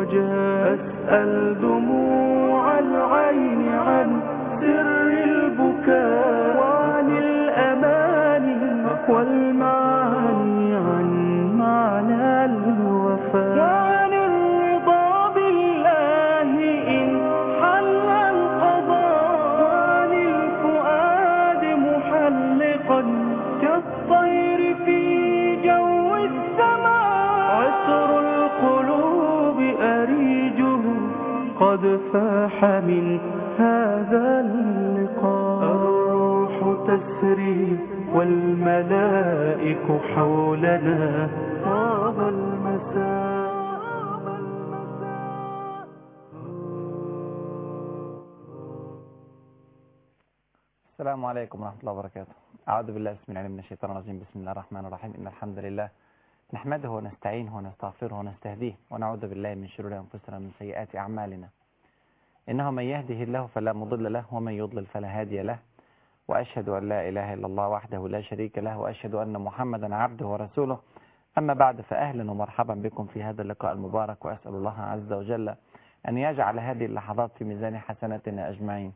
الرجاء أسأل دموع العين عن سر البكاء وعن الأماني والمعاني عن معنى الوفاء وعن الرضا بالله إن حل القضاء وعن الفؤاد محلقا كالطير في جو السماء عطر القلوب أريجه قد فاح من هذا اللقاء الروح تسري والملائك حولنا طاب المساء السلام عليكم ورحمة الله وبركاته أعوذ بالله بسم الله من الشيطان الرجيم بسم الله الرحمن الرحيم إن الحمد لله نحمده ونستعينه ونستغفره ونستهديه ونعوذ بالله من شرور أنفسنا ومن سيئات أعمالنا إنه من يهده الله فلا مضل له ومن يضلل فلا هادي له وأشهد أن لا إله إلا الله وحده لا شريك له وأشهد أن محمدا عبده ورسوله أما بعد فأهلا ومرحبا بكم في هذا اللقاء المبارك وأسأل الله عز وجل أن يجعل هذه اللحظات في ميزان حسناتنا أجمعين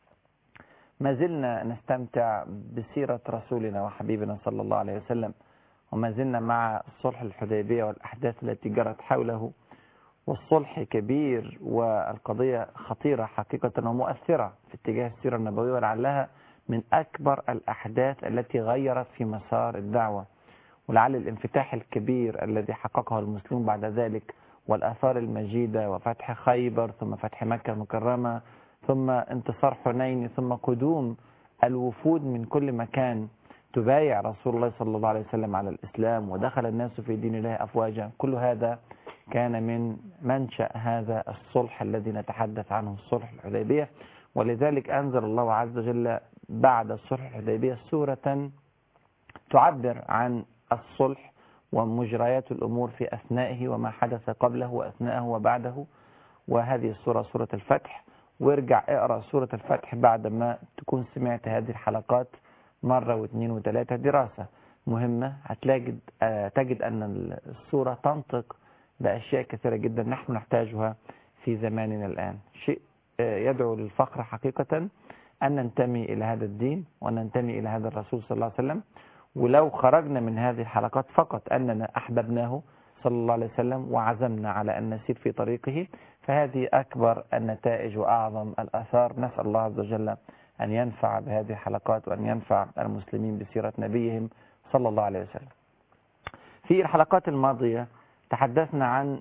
ما زلنا نستمتع بسيرة رسولنا وحبيبنا صلى الله عليه وسلم وما زلنا مع صلح الحديبية والأحداث التي جرت حوله والصلح كبير والقضية خطيرة حقيقة ومؤثرة في اتجاه السيرة النبوية ولعلها من أكبر الأحداث التي غيرت في مسار الدعوة ولعل الانفتاح الكبير الذي حققه المسلمون بعد ذلك والآثار المجيدة وفتح خيبر ثم فتح مكة المكرمة ثم انتصار حنين ثم قدوم الوفود من كل مكان تبايع رسول الله صلى الله عليه وسلم على الإسلام ودخل الناس في دين الله أفواجا كل هذا كان من منشأ هذا الصلح الذي نتحدث عنه الصلح الحديبية ولذلك أنزل الله عز وجل بعد الصلح الحديبية سورة تعبر عن الصلح ومجريات الأمور في أثنائه وما حدث قبله وأثناءه وبعده وهذه السورة سورة الفتح وارجع اقرأ سورة الفتح بعد ما تكون سمعت هذه الحلقات مرة واثنين وثلاثة دراسة مهمة هتلاقي تجد أن السورة تنطق بأشياء كثيرة جدا نحن نحتاجها في زماننا الآن شيء يدعو للفخر حقيقة أن ننتمي إلى هذا الدين وأن ننتمي إلى هذا الرسول صلى الله عليه وسلم ولو خرجنا من هذه الحلقات فقط أننا أحببناه صلى الله عليه وسلم وعزمنا على أن نسير في طريقه فهذه أكبر النتائج وأعظم الأثار نسأل الله عز وجل أن ينفع بهذه الحلقات وأن ينفع المسلمين بسيرة نبيهم صلى الله عليه وسلم في الحلقات الماضية تحدثنا عن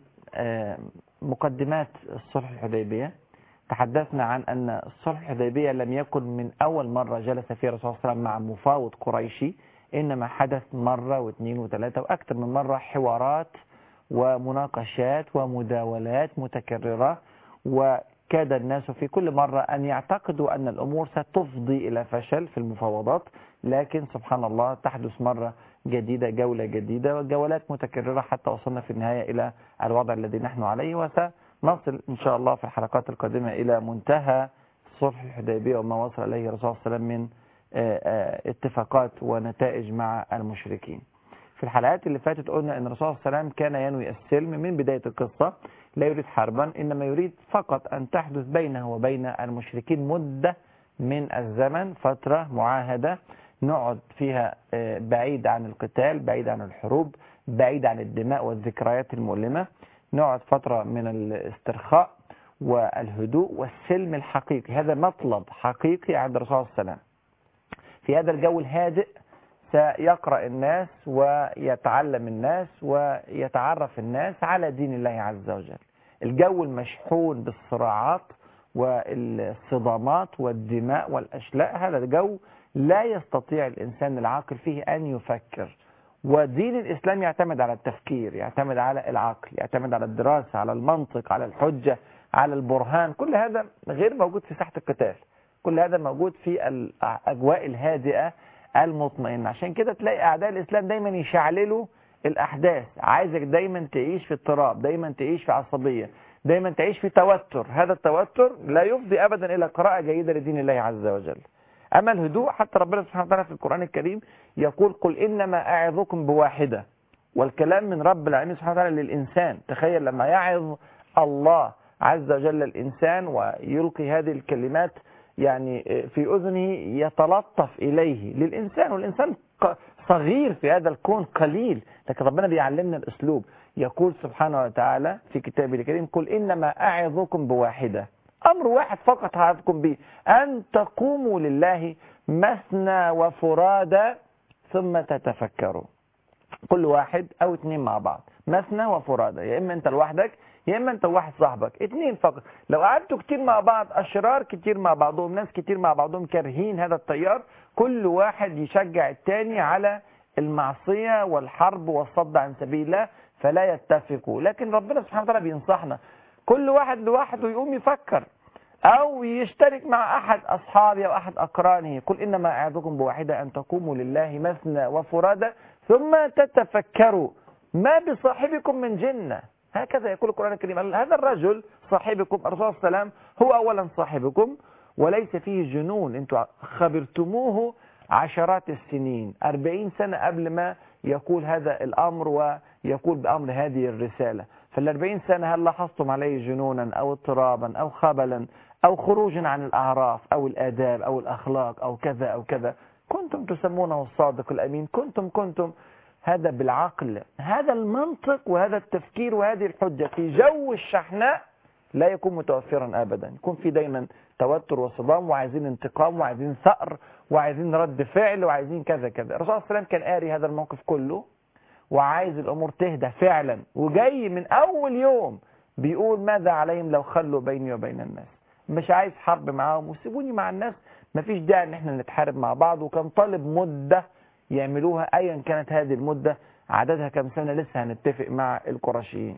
مقدمات الصلح الحديبية تحدثنا عن أن الصلح الحديبية لم يكن من أول مرة جلس فيه الرسول صلى الله عليه وسلم مع مفاوض قريشي إنما حدث مرة واثنين وثلاثة وأكثر من مرة حوارات ومناقشات ومداولات متكررة وكاد الناس في كل مرة أن يعتقدوا أن الأمور ستفضي إلى فشل في المفاوضات لكن سبحان الله تحدث مرة جديدة جولة جديدة وجولات متكررة حتى وصلنا في النهاية إلى الوضع الذي نحن عليه وسنصل إن شاء الله في الحلقات القادمة إلى منتهى صلح الحديبية وما وصل إليه الرسول صلى الله عليه وسلم من اتفاقات ونتائج مع المشركين في الحلقات اللي فاتت قلنا ان الرسول صلى الله عليه وسلم كان ينوي السلم من بداية القصة لا يريد حربا انما يريد فقط ان تحدث بينه وبين المشركين مدة من الزمن فترة معاهدة نقعد فيها بعيد عن القتال بعيد عن الحروب بعيد عن الدماء والذكريات المؤلمة نقعد فترة من الاسترخاء والهدوء والسلم الحقيقي هذا مطلب حقيقي عند الرسول صلى الله عليه وسلم في هذا الجو الهادئ سيقرأ الناس ويتعلم الناس ويتعرف الناس على دين الله عز وجل الجو المشحون بالصراعات والصدامات والدماء والأشلاء هذا الجو لا يستطيع الإنسان العاقل فيه أن يفكر ودين الإسلام يعتمد على التفكير يعتمد على العقل يعتمد على الدراسة على المنطق على الحجة على البرهان كل هذا غير موجود في ساحة القتال كل هذا موجود في الأجواء الهادئة المطمئنة عشان كده تلاقي أعداء الإسلام دايما يشعللوا الأحداث عايزك دايما تعيش في اضطراب دايما تعيش في عصبية دايما تعيش في توتر هذا التوتر لا يفضي أبدا إلى قراءة جيدة لدين الله عز وجل أما الهدوء حتى ربنا سبحانه وتعالى في القرآن الكريم يقول قل إنما أعظكم بواحدة والكلام من رب العالمين سبحانه وتعالى للإنسان تخيل لما يعظ الله عز وجل الإنسان ويلقي هذه الكلمات يعني في أذنه يتلطف إليه للإنسان والإنسان ق- صغير في هذا الكون قليل لكن ربنا بيعلمنا الأسلوب يقول سبحانه وتعالى في كتابه الكريم قل إنما أعظكم بواحدة أمر واحد فقط هعظكم به أن تقوموا لله مثنى وفرادى ثم تتفكروا كل واحد او اتنين مع بعض مثنى وفرادى يا اما انت لوحدك يا اما انت وواحد صاحبك اتنين فقط لو قعدتوا كتير مع بعض اشرار كتير مع بعضهم ناس كتير مع بعضهم كارهين هذا التيار كل واحد يشجع التاني على المعصية والحرب والصد عن سبيل الله فلا يتفقوا لكن ربنا سبحانه وتعالى بينصحنا كل واحد لوحده يقوم يفكر أو يشترك مع أحد أصحابه أو أحد أقرانه قل إنما أعظكم بواحدة أن تقوموا لله مثنى وفرادى ثم تتفكروا ما بصاحبكم من جنة هكذا يقول القرآن الكريم هذا الرجل صاحبكم الرسول صلى الله عليه وسلم هو أولا صاحبكم وليس فيه جنون انتم خبرتموه عشرات السنين أربعين سنة قبل ما يقول هذا الأمر ويقول بأمر هذه الرسالة فالأربعين سنة هل لاحظتم عليه جنونا أو اضطرابا أو خبلا أو خروجا عن الأعراف أو الآداب أو الأخلاق أو كذا أو كذا كنتم تسمونه الصادق الأمين كنتم كنتم هذا بالعقل هذا المنطق وهذا التفكير وهذه الحجة في جو الشحناء لا يكون متوفرا أبدا يكون في دايما توتر وصدام وعايزين انتقام وعايزين ثأر وعايزين رد فعل وعايزين كذا كذا الرسول صلى الله عليه وسلم كان قاري هذا الموقف كله وعايز الأمور تهدى فعلا وجاي من أول يوم بيقول ماذا عليهم لو خلوا بيني وبين الناس مش عايز حرب معاهم وسيبوني مع الناس مفيش داعي ان احنا نتحارب مع بعض وكان طالب مدة يعملوها ايا كانت هذه المدة عددها كم سنة لسه هنتفق مع القرشيين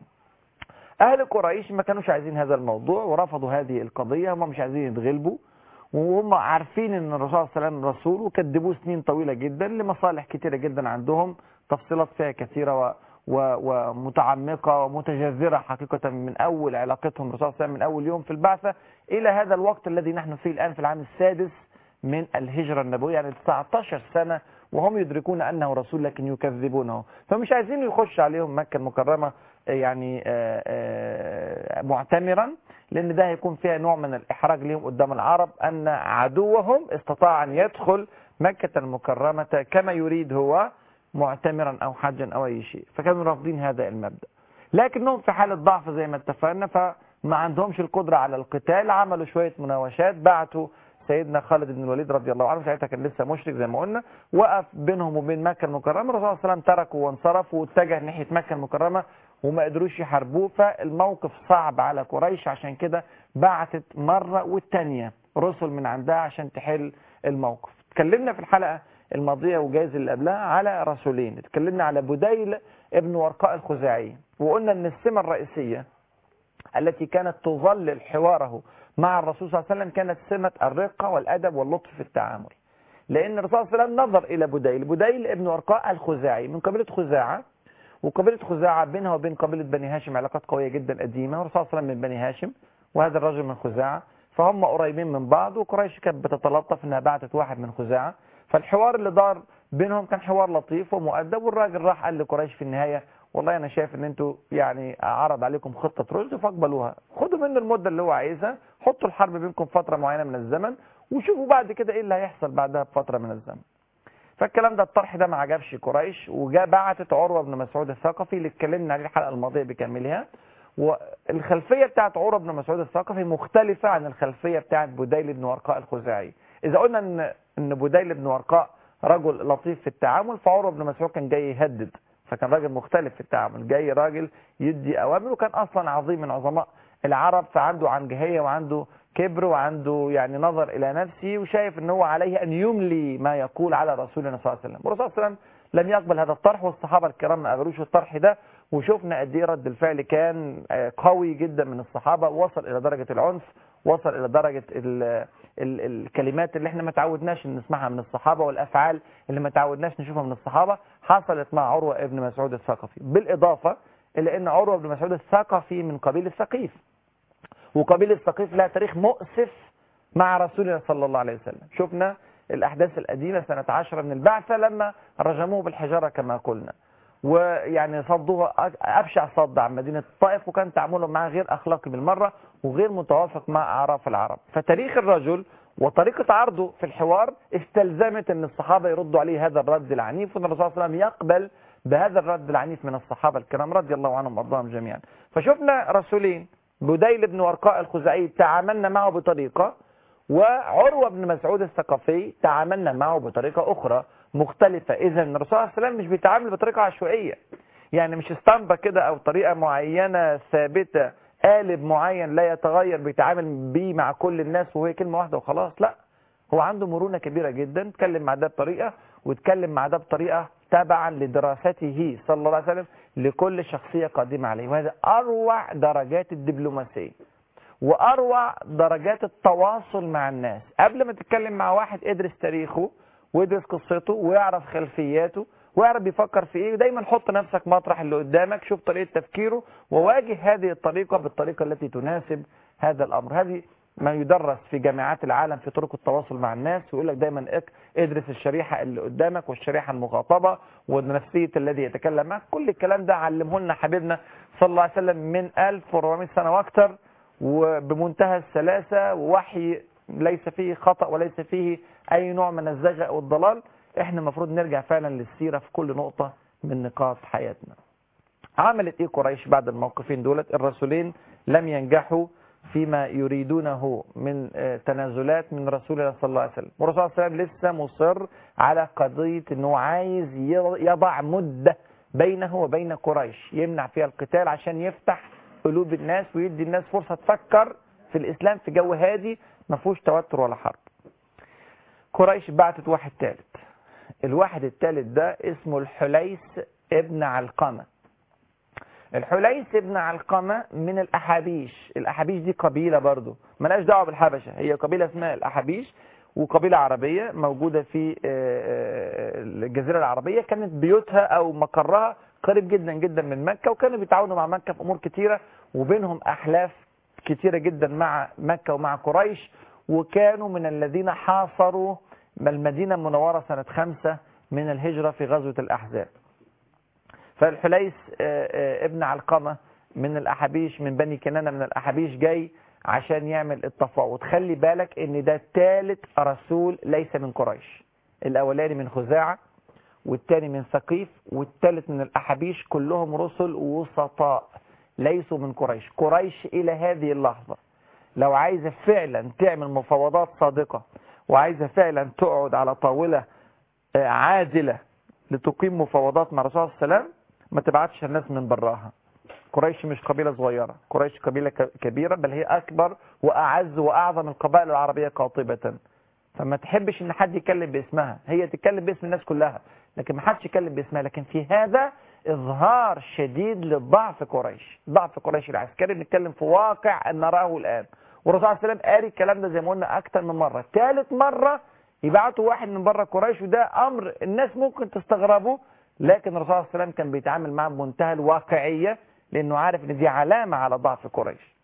اهل قريش ما كانوش عايزين هذا الموضوع ورفضوا هذه القضية هم مش عايزين يتغلبوا وهم عارفين ان الرسول صلى الله عليه وسلم رسول وكذبوه سنين طويلة جدا لمصالح كتيرة جدا عندهم تفصيلات فيها كثيرة و و ومتعمقة ومتجذرة حقيقة من أول علاقتهم بالرسول صلى الله عليه وسلم من أول يوم في البعثة إلى هذا الوقت الذي نحن فيه الآن في العام السادس من الهجرة النبوية يعني 19 سنة وهم يدركون أنه رسول لكن يكذبونه فمش عايزين يخش عليهم مكة المكرمة يعني آآ آآ معتمرا لأن ده هيكون فيها نوع من الإحراج لهم قدام العرب أن عدوهم استطاع أن يدخل مكة المكرمة كما يريد هو معتمرا أو حجا أو أي شيء فكانوا رافضين هذا المبدأ لكنهم في حالة ضعف زي ما اتفقنا فما عندهمش القدرة على القتال عملوا شوية مناوشات بعتوا سيدنا خالد بن الوليد رضي الله عنه ساعتها كان لسه مشرك زي ما قلنا وقف بينهم وبين مكة المكرمة الرسول صلى الله عليه وسلم تركوا وانصرفوا واتجه ناحية مكة المكرمة وما قدروش يحاربوه فالموقف صعب على قريش عشان كده بعتت مرة والتانية رسل من عندها عشان تحل الموقف اتكلمنا في الحلقة الماضية وجايز اللي قبلها على رسولين اتكلمنا على بديل ابن ورقاء الخزاعي وقلنا ان السمة الرئيسية التي كانت تظلل حواره مع الرسول صلى الله عليه وسلم كانت سمة الرقة والأدب واللطف في التعامل لأن الرسول صلى الله عليه وسلم نظر إلى بديل بديل ابن ورقاء الخزاعي من قبيلة خزاعة وقبيلة خزاعة بينها وبين قبيلة بني هاشم علاقات قوية جدا قديمة والرسول صلى الله عليه وسلم من بني هاشم وهذا الرجل من خزاعة فهم قريبين من بعض وقريش كانت بتتلطف انها بعتت واحد من خزاعة فالحوار اللي دار بينهم كان حوار لطيف ومؤدب والراجل راح قال لقريش في النهاية والله انا شايف ان انتوا يعني عرض عليكم خطة رشد فاقبلوها خدوا منه المدة اللي هو عايزها حطوا الحرب بينكم فترة معينة من الزمن وشوفوا بعد كده ايه اللي هيحصل بعدها بفترة من الزمن فالكلام ده الطرح ده ما عجبش قريش وجاء بعتت عروة بن مسعود الثقفي اللي اتكلمنا عليه الحلقة الماضية بكاملها والخلفية بتاعت عروة بن مسعود الثقفي مختلفة عن الخلفية بتاعت بديل بن ورقاء الخزاعي إذا قلنا ان ان بديل بن ورقاء رجل لطيف في التعامل فعروة بن مسعود كان جاي يهدد فكان راجل مختلف في التعامل جاي راجل يدي اوامر وكان اصلا عظيم من عظماء العرب فعنده عنجهيه وعنده كبر وعنده يعني نظر الى نفسه وشايف ان هو عليه ان يملي ما يقول على رسولنا صلى الله عليه وسلم والرسول صلى الله عليه وسلم لم يقبل هذا الطرح والصحابه الكرام ما قبلوش الطرح ده وشفنا قد ايه رد الفعل كان قوي جدا من الصحابه وصل الى درجه العنف وصل الى درجه ال ال الكلمات اللي احنا ما تعودناش ان نسمعها من الصحابه والافعال اللي ما تعودناش نشوفها من الصحابه حصلت مع عروه ابن مسعود الثقفي بالاضافه الى ان عروه بن مسعود الثقفي من قبيل الثقيف وقبيل الثقيف لها تاريخ مؤسف مع رسولنا صلى الله عليه وسلم شفنا الأحداث القديمة سنة عشرة من البعثة لما رجموه بالحجارة كما قلنا ويعني صدوه أ- ابشع صد عن مدينه الطائف وكان تعاملهم معاه غير اخلاقي بالمره وغير متوافق مع اعراف العرب فتاريخ الرجل وطريقه عرضه في الحوار استلزمت ان الصحابه يردوا عليه هذا الرد العنيف وان الرسول صلى الله عليه وسلم يقبل بهذا الرد العنيف من الصحابه الكرام رضي الله عنهم وارضاهم جميعا فشفنا رسولين بديل بن ورقاء الخزاعي تعاملنا معه بطريقه وعروة بن مسعود الثقفي تعاملنا معه بطريقة أخرى مختلفة إذا الرسول صلى الله عليه وسلم مش بيتعامل بطريقة عشوائية يعني مش اسطمبة كده أو طريقة معينة ثابتة قالب معين لا يتغير بيتعامل بيه مع كل الناس وهي كلمة واحدة وخلاص لا هو عنده مرونة كبيرة جدا اتكلم مع ده بطريقة واتكلم مع ده بطريقة تبعا لدراسته صلى الله عليه وسلم لكل شخصية قادمة عليه وهذا أروع درجات الدبلوماسية واروع درجات التواصل مع الناس قبل ما تتكلم مع واحد ادرس تاريخه وادرس قصته ويعرف خلفياته ويعرف بيفكر في ايه دايما حط نفسك مطرح اللي قدامك شوف طريقه تفكيره وواجه هذه الطريقه بالطريقه التي تناسب هذا الامر هذه ما يدرس في جامعات العالم في طرق التواصل مع الناس ويقول لك دايما اك- ادرس الشريحه اللي قدامك والشريحه المخاطبه ونفسيه الذي يتكلم معك كل الكلام ده علمه لنا حبيبنا صلى الله عليه وسلم من 1400 سنه واكثر وبمنتهى السلاسة ووحي ليس فيه خطأ وليس فيه أي نوع من الزغق والضلال احنا المفروض نرجع فعلا للسيرة في كل نقطة من نقاط حياتنا عملت ايه قريش بعد الموقفين دولت الرسولين لم ينجحوا فيما يريدونه من آه، تنازلات من رسول الله صلى الله عليه وسلم والرسول صلى الله عليه وسلم لسه مصر على قضية انه عايز يضع مدة بينه وبين قريش يمنع فيها القتال عشان يفتح قلوب الناس ويدي الناس فرصة تفكر في الإسلام في جو هادي ما فيهوش توتر ولا حرب قريش بعتت واحد ثالث الواحد الثالث ده اسمه الحليس ابن علقمة الحليس ابن علقمة من الأحابيش الأحابيش دي قبيلة برضو ملهاش دعوة بالحبشة هي قبيلة اسمها الأحابيش وقبيلة عربية موجودة في آه، آه، الجزيرة العربية كانت بيوتها أو مقرها قريب جدا جدا من مكة وكانوا بيتعاونوا مع مكة في أمور كتيرة وبينهم أحلاف كتيرة جدا مع مكة ومع قريش وكانوا من الذين حاصروا المدينة المنورة سنة خمسة من الهجرة في غزوة الأحزاب فالحليس آه، آه، ابن علقمة من الأحابيش من بني كنانة من الأحابيش جاي عشان يعمل التفاوض خلي بالك ان ده ثالث رسول ليس من قريش الاولاني من خزاعة والثاني من ثقيف والثالث من الأحابيش كلهم رسل وسطاء ليسوا من قريش قريش إلى هذه اللحظة لو عايزة فعلا تعمل مفاوضات صادقة وعايزة فعلا تقعد على طاولة آه، عادلة لتقيم مفاوضات مع الرسول صلى الله عليه وسلم ما تبعتش الناس من براها قريش مش قبيلة صغيرة قريش قبيلة ك- كبيرة بل هي أكبر وأعز وأعظم القبائل العربية قاطبة فما تحبش ان حد يتكلم باسمها هي تتكلم باسم الناس كلها لكن ما حدش يتكلم باسمها لكن في هذا اظهار شديد للضعف قريش ضعف قريش العسكري بنتكلم في واقع ان نراه الان والرسول عليه السلام قال الكلام ده زي ما قلنا اكتر من مره ثالث مره يبعتوا واحد من بره قريش وده امر الناس ممكن تستغربه لكن الرسول عليه السلام كان بيتعامل معاه بمنتهى الواقعيه لانه عارف ان دي علامه على ضعف قريش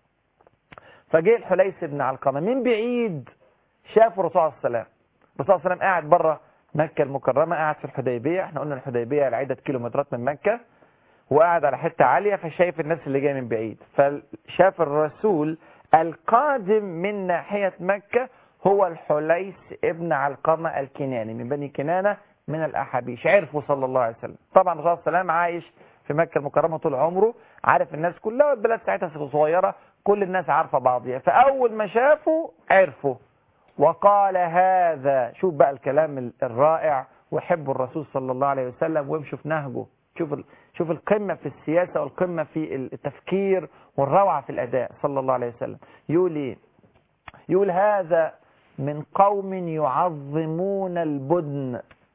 فجه الحليس بن علقمه من بعيد شاف الرسول عليه السلام الرسول عليه السلام قاعد بره مكة المكرمة قاعد في الحديبية احنا قلنا الحديبية العدة كيلومترات من مكة وقاعد على حتة عالية فشايف الناس اللي جاية من بعيد فشاف الرسول القادم من ناحية مكة هو الحليس ابن علقمة الكناني من بني كنانة من الأحابيش عرفه صلى الله عليه وسلم طبعا الرسول عليه السلام عايش في مكة المكرمة طول عمره عارف الناس كلها والبلاد ساعتها صغيرة كل الناس عارفة بعضها فأول ما شافه عرفه وقال هذا شوف بقى الكلام الرائع وحب الرسول صلى الله عليه وسلم وامشوا في نهجه شوف ال- شوف القمة في السياسة والقمة في التفكير والروعة في الأداء صلى الله عليه وسلم يقول ايه يقول هذا من قوم يعظمون البدن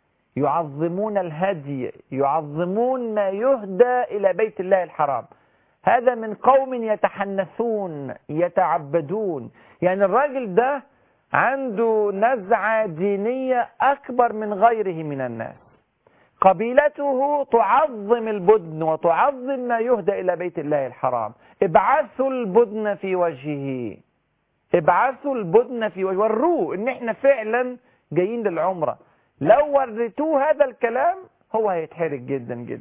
يعظمون الهدي يعظمون ما يهدى إلى بيت الله الحرام هذا من قوم يتحنثون يتعبدون يعني الراجل ده عنده نزعة دينية أكبر من غيره من الناس قبيلته تعظم البدن وتعظم ما يهدى إلى بيت الله الحرام ابعثوا البدن في وجهه ابعثوا البدن في وجهه وروه ان احنا فعلا جايين للعمرة لو وريتوه هذا الكلام هو هيتحرك جدا جدا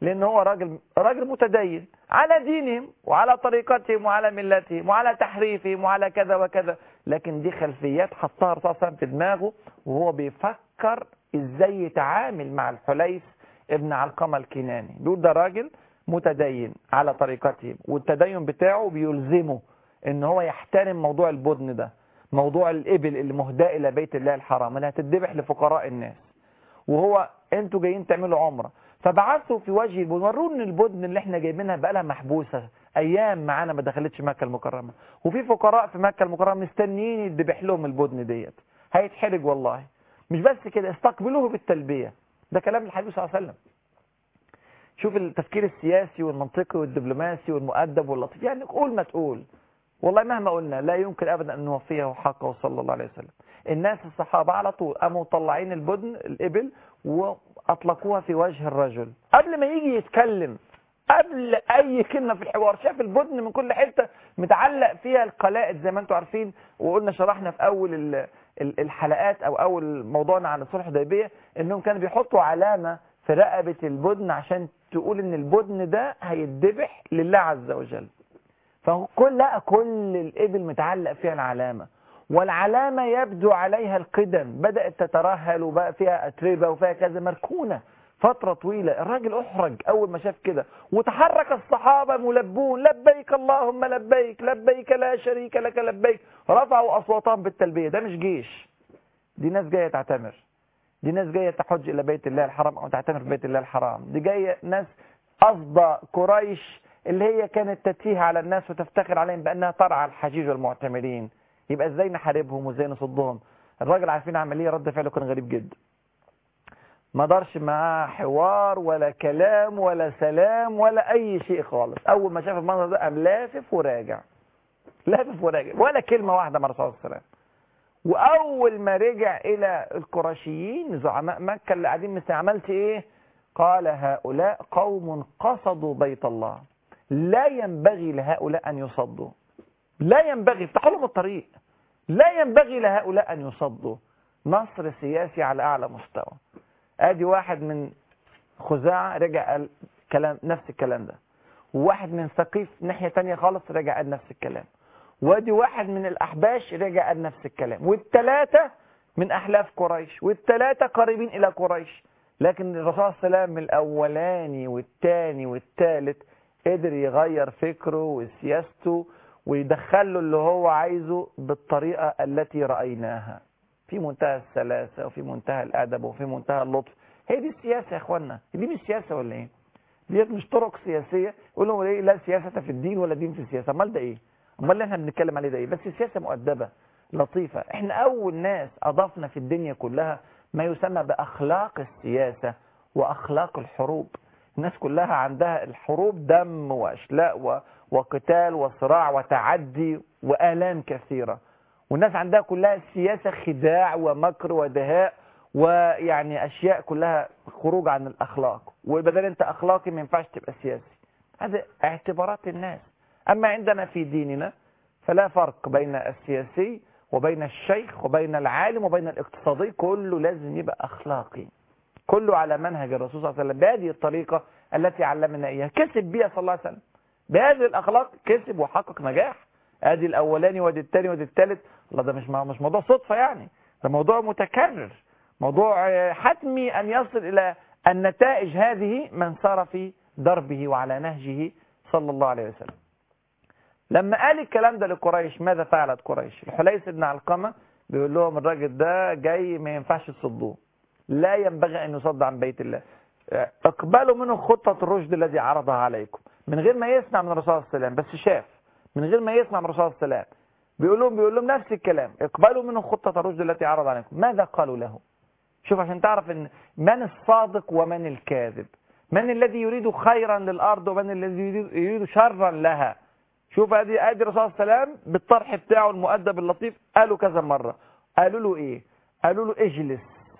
لان هو راجل راجل متدين على دينهم وعلى طريقتهم وعلى ملتهم وعلى تحريفهم وعلى كذا وكذا لكن دي خلفيات حطها الرسول صلى الله عليه وسلم في دماغه وهو بيفكر ازاي يتعامل مع الحليف ابن علقمه الكناني بيقول ده راجل متدين على طريقتهم والتدين بتاعه بيلزمه ان هو يحترم موضوع البدن ده موضوع الابل اللي مهداه الى بيت الله الحرام اللي هتذبح لفقراء الناس وهو انتوا جايين تعملوا عمره فبعثوا في وجه البدن ورونا البدن اللي احنا جايبينها بقالها محبوسه ايام معانا ما دخلتش مكه المكرمه وفي فقراء في مكه المكرمه مستنيين يذبح لهم البدن ديت هيتحرج والله مش بس كده استقبلوه بالتلبيه ده كلام الحبيب صلى الله عليه وسلم شوف التفكير السياسي والمنطقي والدبلوماسي والمؤدب واللطيف يعني قول ما تقول والله مهما قلنا لا يمكن ابدا ان نوفيه حقه صلى الله عليه وسلم الناس الصحابه على طول قاموا مطلعين البدن الابل واطلقوها في وجه الرجل قبل ما يجي يتكلم قبل اي كلمه في الحوار شاف البدن من كل حته متعلق فيها القلائد زي ما انتم عارفين وقلنا شرحنا في اول ال- ال- الحلقات او اول موضوعنا عن صلح الحديبيه انهم كانوا بيحطوا علامه في رقبه البدن عشان تقول ان البدن ده هيتذبح لله عز وجل فكل لا كل الإبل متعلق فيها العلامة والعلامة يبدو عليها القدم بدأت تترهل وبقى فيها أتربة وفيها كذا مركونة فترة طويلة الراجل أحرج أول ما شاف كده وتحرك الصحابة ملبون لبيك اللهم لبيك لبيك لا شريك لك لبيك رفعوا أصواتهم بالتلبية ده مش جيش دي ناس جاية تعتمر دي ناس جاية تحج إلى بيت الله الحرام أو تعتمر في بيت الله الحرام دي جاية ناس أفضى قريش اللي هي كانت تتيه على الناس وتفتخر عليهم بأنها ترعى الحجيج والمعتمرين يبقى ازاي نحاربهم وازاي نصدهم الراجل عارفين عمل ايه رد فعله كان غريب جدا ما دارش معاه حوار ولا كلام ولا سلام ولا اي شيء خالص اول ما شاف المنظر ده قام لافف وراجع لافف وراجع ولا كلمه واحده مع الرسول صلى الله عليه وسلم واول ما رجع الى القرشيين زعماء مكه اللي قاعدين مستنيين عملت ايه قال هؤلاء قوم قصدوا بيت الله لا ينبغي لهؤلاء ان يصدوا لا ينبغي افتحوا لهم الطريق لا ينبغي لهؤلاء ان يصدوا نصر سياسي على اعلى مستوى ادي واحد من خزاعه رجع قال كلام نفس الكلام ده وواحد من ثقيف ناحيه تانية خالص رجع قال نفس الكلام وادي واحد من الاحباش رجع قال نفس الكلام والثلاثه من احلاف قريش والثلاثه قريبين الى قريش لكن الرسول صلى الله عليه وسلم الاولاني والثاني والثالث قدر يغير فكره وسياسته ويدخله اللي هو عايزه بالطريقة التي رأيناها في منتهى السلاسة وفي منتهى الأدب وفي منتهى اللطف هي دي السياسة يا اخوانا دي مش سياسة ولا ايه دي مش طرق سياسية يقول لهم ايه لا سياسة في الدين ولا دين في السياسة امال ده ايه امال اللي احنا بنتكلم عليه ده ايه بس سياسة مؤدبة لطيفة احنا اول ناس اضفنا في الدنيا كلها ما يسمى باخلاق السياسة واخلاق الحروب الناس كلها عندها الحروب دم واشلاء و... وقتال وصراع وتعدي وآلام كثيرة والناس عندها كلها سياسة خداع ومكر ودهاء ويعني أشياء كلها خروج عن الأخلاق وبدل أنت أخلاقي ما ينفعش تبقى سياسي هذا اعتبارات الناس أما عندنا في ديننا فلا فرق بين السياسي وبين الشيخ وبين العالم وبين الاقتصادي كله لازم يبقى أخلاقي كله على منهج الرسول صلى الله عليه وسلم بهذه الطريقة التي علمنا إياها كسب بها صلى الله عليه وسلم بهذه الاخلاق كسب وحقق نجاح ادي الاولاني وادي الثاني وادي الثالث الله ده مش مش موضوع صدفه يعني ده موضوع متكرر موضوع حتمي ان يصل الى النتائج هذه من سار في دربه وعلى نهجه صلى الله عليه وسلم لما قال الكلام ده لقريش ماذا فعلت قريش الحليس بن علقمه بيقول لهم الراجل ده جاي ما ينفعش تصدوه لا ينبغي ان يصد عن بيت الله اقبلوا منه خطه الرشد الذي عرضها عليكم من غير ما يسمع من الرسول صلى الله عليه وسلم بس شاف من غير ما يسمع من الرسول صلى الله عليه وسلم بيقول لهم بيقول لهم نفس الكلام اقبلوا منه خطة الرشد التي عرض عليكم ماذا قالوا له شوف عشان تعرف ان من الصادق ومن الكاذب من الذي يريد خيرا للارض ومن الذي يريد, يريد شرا لها شوف ادي ادي الرسول صلى الله عليه وسلم بالطرح بتاعه المؤدب اللطيف قالوا كذا مرة قالوا له ايه قالوا له اجلس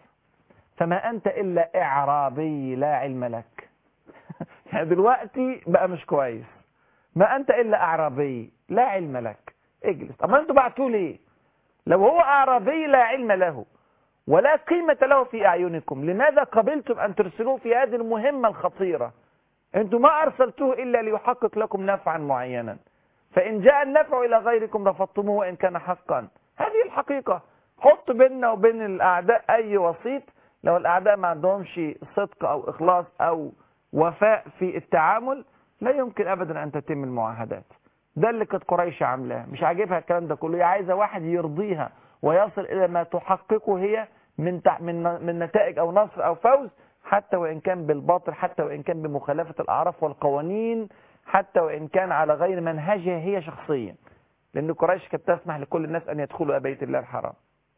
فما انت الا اعرابي لا علم لك يعني دلوقتي بقى مش كويس ما انت الا اعرابي لا علم لك اجلس طب ما انتوا بعتوه ليه لو هو اعرابي لا علم له ولا قيمة له في اعينكم لماذا قبلتم ان ترسلوه في هذه المهمة الخطيرة انتم ما ارسلتوه الا ليحقق لكم نفعا معينا فان جاء النفع الى غيركم رفضتموه وان كان حقا هذه الحقيقه حط بيننا وبين الاعداء اي وسيط لو الاعداء ما عندهمش صدق او اخلاص او وفاء في التعامل لا يمكن ابدا ان تتم المعاهدات ده اللي كانت قريش عاملاه مش عاجبها الكلام ده كله هي عايزه واحد يرضيها ويصل الى ما تحققه هي من تع... من من نتائج او نصر او فوز حتى وان كان بالباطل حتى وان كان بمخالفه الاعراف والقوانين حتى وان كان على غير منهجها هي شخصيا لان قريش كانت تسمح لكل الناس ان يدخلوا بيت الله الحرام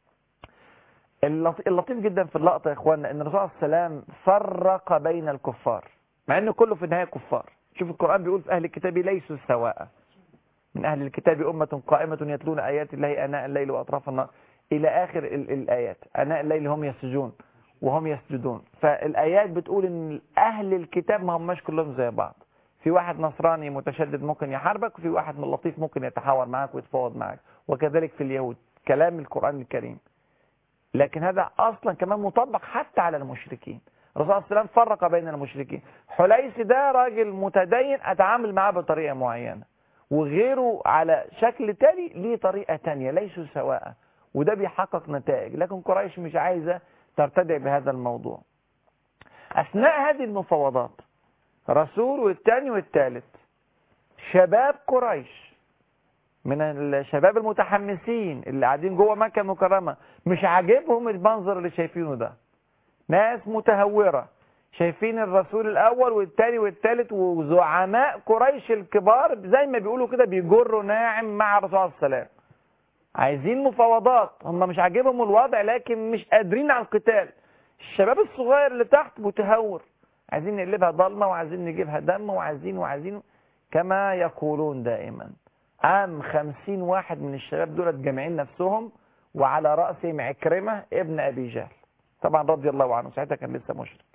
اللط- اللطيف جدا في اللقطه يا اخواننا ان الرسول صلى الله عليه وسلم فرق بين الكفار مع ان كله في النهايه كفار شوف القران بيقول في اهل الكتاب ليسوا سواء من أهل الكتاب أمة قائمة يتلون آيات الله آناء الليل وأطراف النهار إلى آخر ال- الآيات آناء الليل هم يسجون وهم يسجدون فالآيات بتقول إن أهل الكتاب ما هماش كلهم زي بعض في واحد نصراني متشدد ممكن يحاربك وفي واحد من اللطيف ممكن يتحاور معك ويتفاوض معك وكذلك في اليهود كلام القرآن الكريم لكن هذا أصلا كمان مطبق حتى على المشركين الرسول صلى الله عليه وسلم فرق بين المشركين حليس ده راجل متدين أتعامل معاه بطريقة معينة وغيره على شكل تاني ليه طريقة تانية ليسوا سواء وده بيحقق نتائج لكن قريش مش عايزة ترتدع بهذا الموضوع أثناء هذه المفاوضات رسول والتاني والتالت شباب قريش من الشباب المتحمسين اللي قاعدين جوه مكة المكرمة مش عاجبهم المنظر اللي شايفينه ده ناس متهورة شايفين الرسول الاول والثاني والثالث وزعماء قريش الكبار زي ما بيقولوا كده بيجروا ناعم مع الرسول عليه السلام عايزين مفاوضات هم مش عاجبهم الوضع لكن مش قادرين على القتال الشباب الصغير اللي تحت متهور عايزين نقلبها ضلمه وعايزين نجيبها دم وعايزين وعايزين كما يقولون دائما قام خمسين واحد من الشباب دول جامعين نفسهم وعلى رأسهم عكرمة ابن أبي جهل طبعا رضي الله عنه ساعتها كان لسه مشرك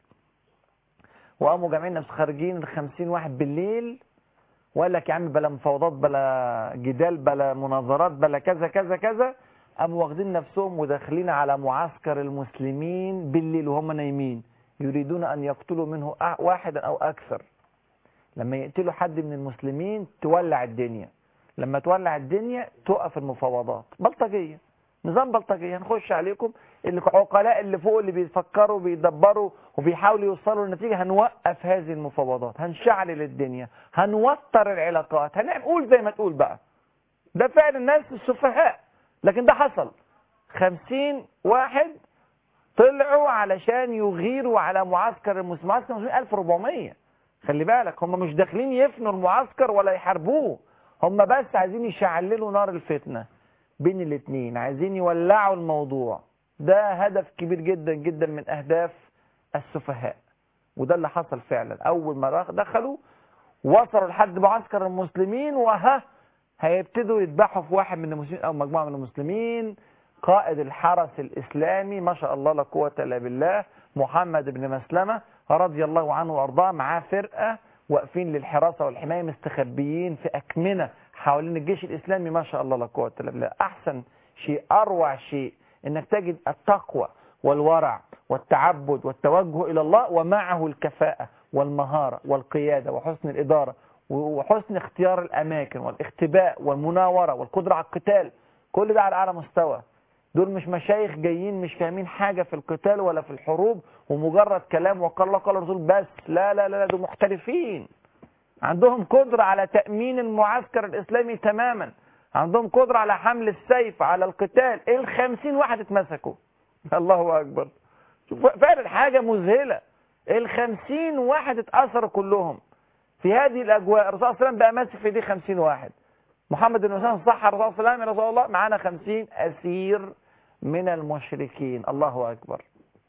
وقاموا جامعين نفس خارجين ال 50 واحد بالليل وقال لك يا عم بلا مفاوضات بلا جدال بلا مناظرات بلا كذا كذا كذا قاموا واخدين نفسهم وداخلين على معسكر المسلمين بالليل وهم نايمين يريدون ان يقتلوا منه أ- واحدا او اكثر لما يقتلوا حد من المسلمين تولع الدنيا لما تولع الدنيا تقف المفاوضات بلطجيه نظام بلطجيه هنخش عليكم العقلاء اللي فوق اللي بيفكروا بيدبروا وبيحاولوا يوصلوا لنتيجه هنوقف هذه المفاوضات هنشعلل الدنيا هنوتر العلاقات هنقول زي ما تقول بقى ده فعل الناس السفهاء لكن ده حصل خمسين واحد طلعوا علشان يغيروا على معسكر المسلمين معسكر المسلمين 1400 خلي بالك هم مش داخلين يفنوا المعسكر ولا يحاربوه هم بس عايزين يشعللوا نار الفتنة بين الاثنين عايزين يولعوا الموضوع ده هدف كبير جدا جدا من اهداف السفهاء وده اللي حصل فعلا اول ما دخلوا وصلوا لحد معسكر المسلمين وها هيبتدوا يذبحوا في واحد من المسلمين او مجموعه من المسلمين قائد الحرس الاسلامي ما شاء الله لا قوه الا بالله محمد بن مسلمه رضي الله عنه وارضاه معاه فرقه واقفين للحراسه والحمايه مستخبيين في اكمنه حوالين الجيش الاسلامي ما شاء الله لا قوه الا بالله احسن شيء اروع شيء انك تجد التقوى والورع والتعبد والتوجه الى الله ومعه الكفاءه والمهاره والقياده وحسن الاداره وحسن اختيار الاماكن والاختباء والمناوره والقدره على القتال كل ده على اعلى مستوى دول مش مشايخ جايين مش فاهمين حاجه في القتال ولا في الحروب ومجرد كلام وقال الله قال الرسول بس لا لا لا دول محترفين عندهم قدره على تامين المعسكر الاسلامي تماما عندهم قدره على حمل السيف على القتال الخمسين واحد اتمسكوا الله اكبر شوف فعلا حاجه مذهله الخمسين واحد اتاثروا كلهم في هذه الاجواء الرسول صلى الله عليه وسلم بقى ماسك في دي 50 واحد محمد بن مسلم صح الرسول صلى الله عليه وسلم يا رسول الله معانا 50 اسير من المشركين الله اكبر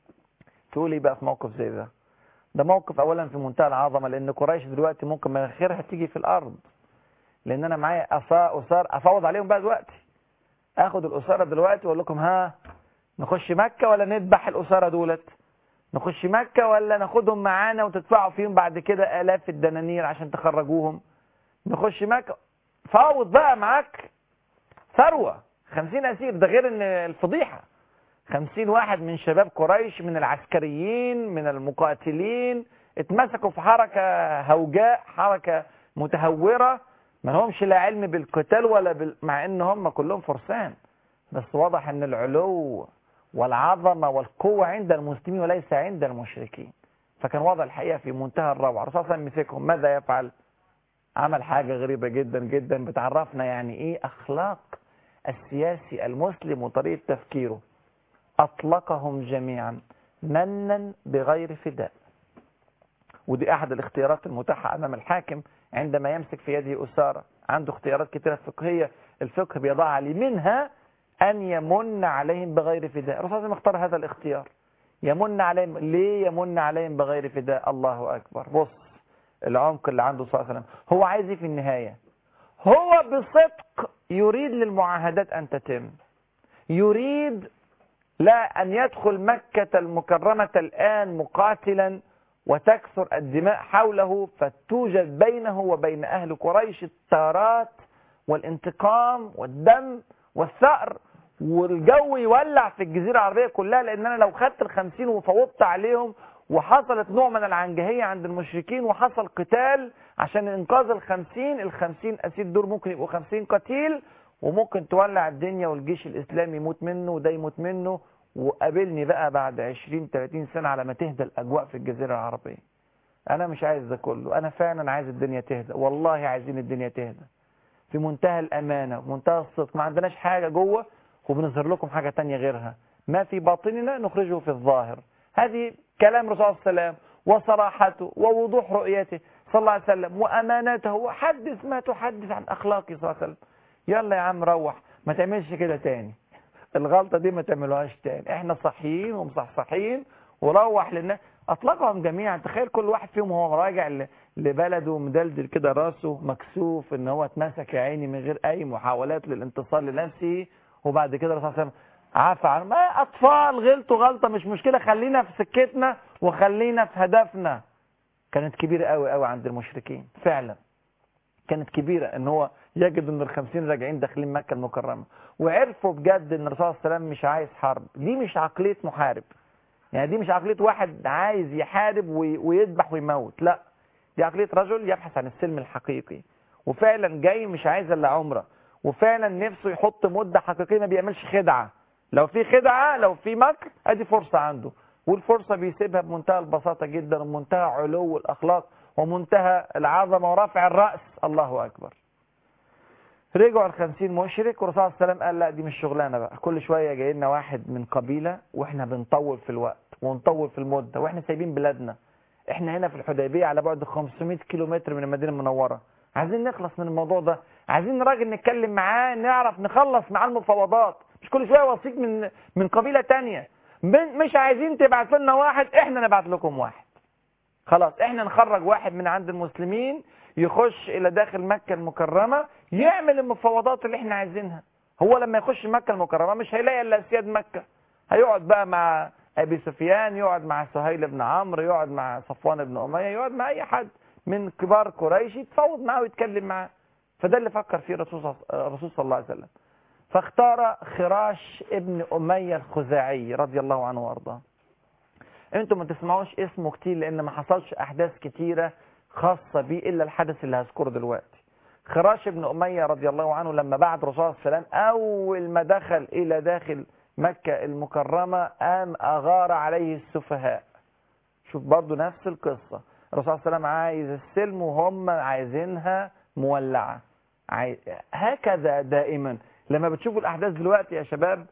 تقول ايه بقى في موقف زي ده ده موقف اولا في منتهى العظمه لان قريش دلوقتي ممكن مناخيرها تيجي في الارض لان انا معايا اسار افوض عليهم بقى دلوقتي اخد الاساره دلوقتي واقول لكم ها نخش مكه ولا نذبح الاساره دولت نخش مكة ولا ناخدهم معانا وتدفعوا فيهم بعد كده آلاف الدنانير عشان تخرجوهم نخش مكة فاوض بقى معاك ثروة خمسين أسير ده غير ان الفضيحة خمسين واحد من شباب قريش من العسكريين من المقاتلين اتمسكوا في حركة هوجاء حركة متهورة ما لهمش لا علم بالقتال ولا بال... مع ان هم كلهم فرسان بس واضح ان العلو والعظمة والقوة عند المسلمين وليس عند المشركين فكان وضع الحقيقة في منتهى الروعة الرسول صلى الله عليه وسلم مسكهم ماذا يفعل عمل حاجة غريبة جدا جدا بتعرفنا يعني ايه اخلاق السياسي المسلم وطريقة تفكيره اطلقهم جميعا منا بغير فداء ودي احد الاختيارات المتاحة امام الحاكم عندما يمسك في يده اسارة عنده اختيارات كثيرة فقهية الفقه بيضعها لي منها ان يمن عليهم بغير فداء الرسول صلى الله عليه وسلم اختار هذا الاختيار يمن عليهم ليه يمن عليهم بغير فداء الله اكبر بص العمق اللي عنده صلى الله عليه وسلم هو عايز ايه في النهاية هو بصدق يريد للمعاهدات ان تتم يريد لا ان يدخل مكة المكرمة الان مقاتلا وتكثر الدماء حوله فتوجد بينه وبين اهل قريش الثارات والانتقام والدم والثأر والجو يولع في الجزيرة العربية كلها لان انا لو خدت الخمسين وفوضت عليهم وحصلت نوع من العنجهية عند المشركين وحصل قتال عشان انقاذ الخمسين الخمسين اسيد دول ممكن يبقوا خمسين قتيل وممكن تولع الدنيا والجيش الاسلامي يموت منه وده يموت منه وقابلني بقى بعد 20 30 سنة على ما تهدى الاجواء في الجزيرة العربية انا مش عايز ده كله انا فعلا عايز الدنيا تهدى والله عايزين الدنيا تهدى في منتهى الامانة ومنتهى الصدق ما عندناش حاجة جوه وبنظهر لكم حاجة تانية غيرها ما في باطننا نخرجه في الظاهر هذه كلام الرسول صلى الله عليه وسلم وصراحته ووضوح رؤيته صلى الله عليه وسلم وأمانته وحدث ما تحدث عن أخلاقه صلى الله عليه وسلم يلا يا عم روح ما تعملش كده تاني الغلطة دي ما تعملوهاش تاني احنا صحيين ومصحصحين وروح للناس اطلقهم جميعا تخيل كل واحد فيهم وهو راجع ل- لبلده مدلدل كده راسه مكسوف ان هو اتمسك يا عيني من غير اي محاولات للانتصار لنفسه وبعد كده الرسول صلى الله عليه وسلم عفى عن ما اطفال غلطوا غلطه مش مشكله خلينا في سكتنا وخلينا في هدفنا كانت كبيره قوي قوي عند المشركين فعلا كانت كبيره ان هو يجد ان الخمسين راجعين داخلين مكه المكرمه وعرفوا بجد ان الرسول صلى الله عليه وسلم مش عايز حرب دي مش عقليه محارب يعني دي مش عقليه واحد عايز يحارب وي- ويذبح ويموت لا دي عقليه رجل يبحث عن السلم الحقيقي وفعلا جاي مش عايز الا عمره وفعلا نفسه يحط مده حقيقيه ما بيعملش خدعه لو في خدعه لو في مكر ادي فرصه عنده والفرصه بيسيبها بمنتهى البساطه جدا ومنتهى علو الاخلاق ومنتهى العظمه ورفع الراس الله اكبر رجعوا الخمسين مشرك والرسول صلى الله عليه وسلم قال لا دي مش شغلانه بقى كل شويه جاي لنا واحد من قبيله واحنا بنطول في الوقت ونطول في المده واحنا سايبين بلادنا احنا هنا في الحديبيه على بعد 500 كيلومتر من المدينه المنوره عايزين نخلص من الموضوع ده عايزين راجل نتكلم معاه نعرف نخلص معاه المفاوضات مش كل شويه وثيق من من قبيله تانية من- مش عايزين تبعت لنا واحد احنا نبعت لكم واحد خلاص احنا نخرج واحد من عند المسلمين يخش الى داخل مكة المكرمة يعمل المفاوضات اللي احنا عايزينها هو لما يخش مكة المكرمة مش هيلاقي الا سياد مكة هيقعد بقى مع ابي سفيان يقعد مع سهيل بن عمرو يقعد مع صفوان بن امية يقعد مع اي حد من كبار قريش يتفاوض معاه ويتكلم معاه فده اللي فكر فيه الرسول صلى- الرسول صلى الله عليه وسلم فاختار خراش ابن امية الخزاعي رضي الله عنه وارضاه انتم ما تسمعوش اسمه كتير لان ما حصلش احداث كتيرة خاصة بيه الا الحدث اللي هذكره دلوقتي خراش بن امية رضي الله عنه لما بعد الرسول صلى الله عليه وسلم اول ما دخل الى داخل مكة المكرمة قام اغار عليه السفهاء شوف برضو نفس القصة الرسول صلى الله عليه وسلم عايز السلم وهم عايزينها مولعة عاي... هكذا دائما لما بتشوفوا الاحداث دلوقتي يا شباب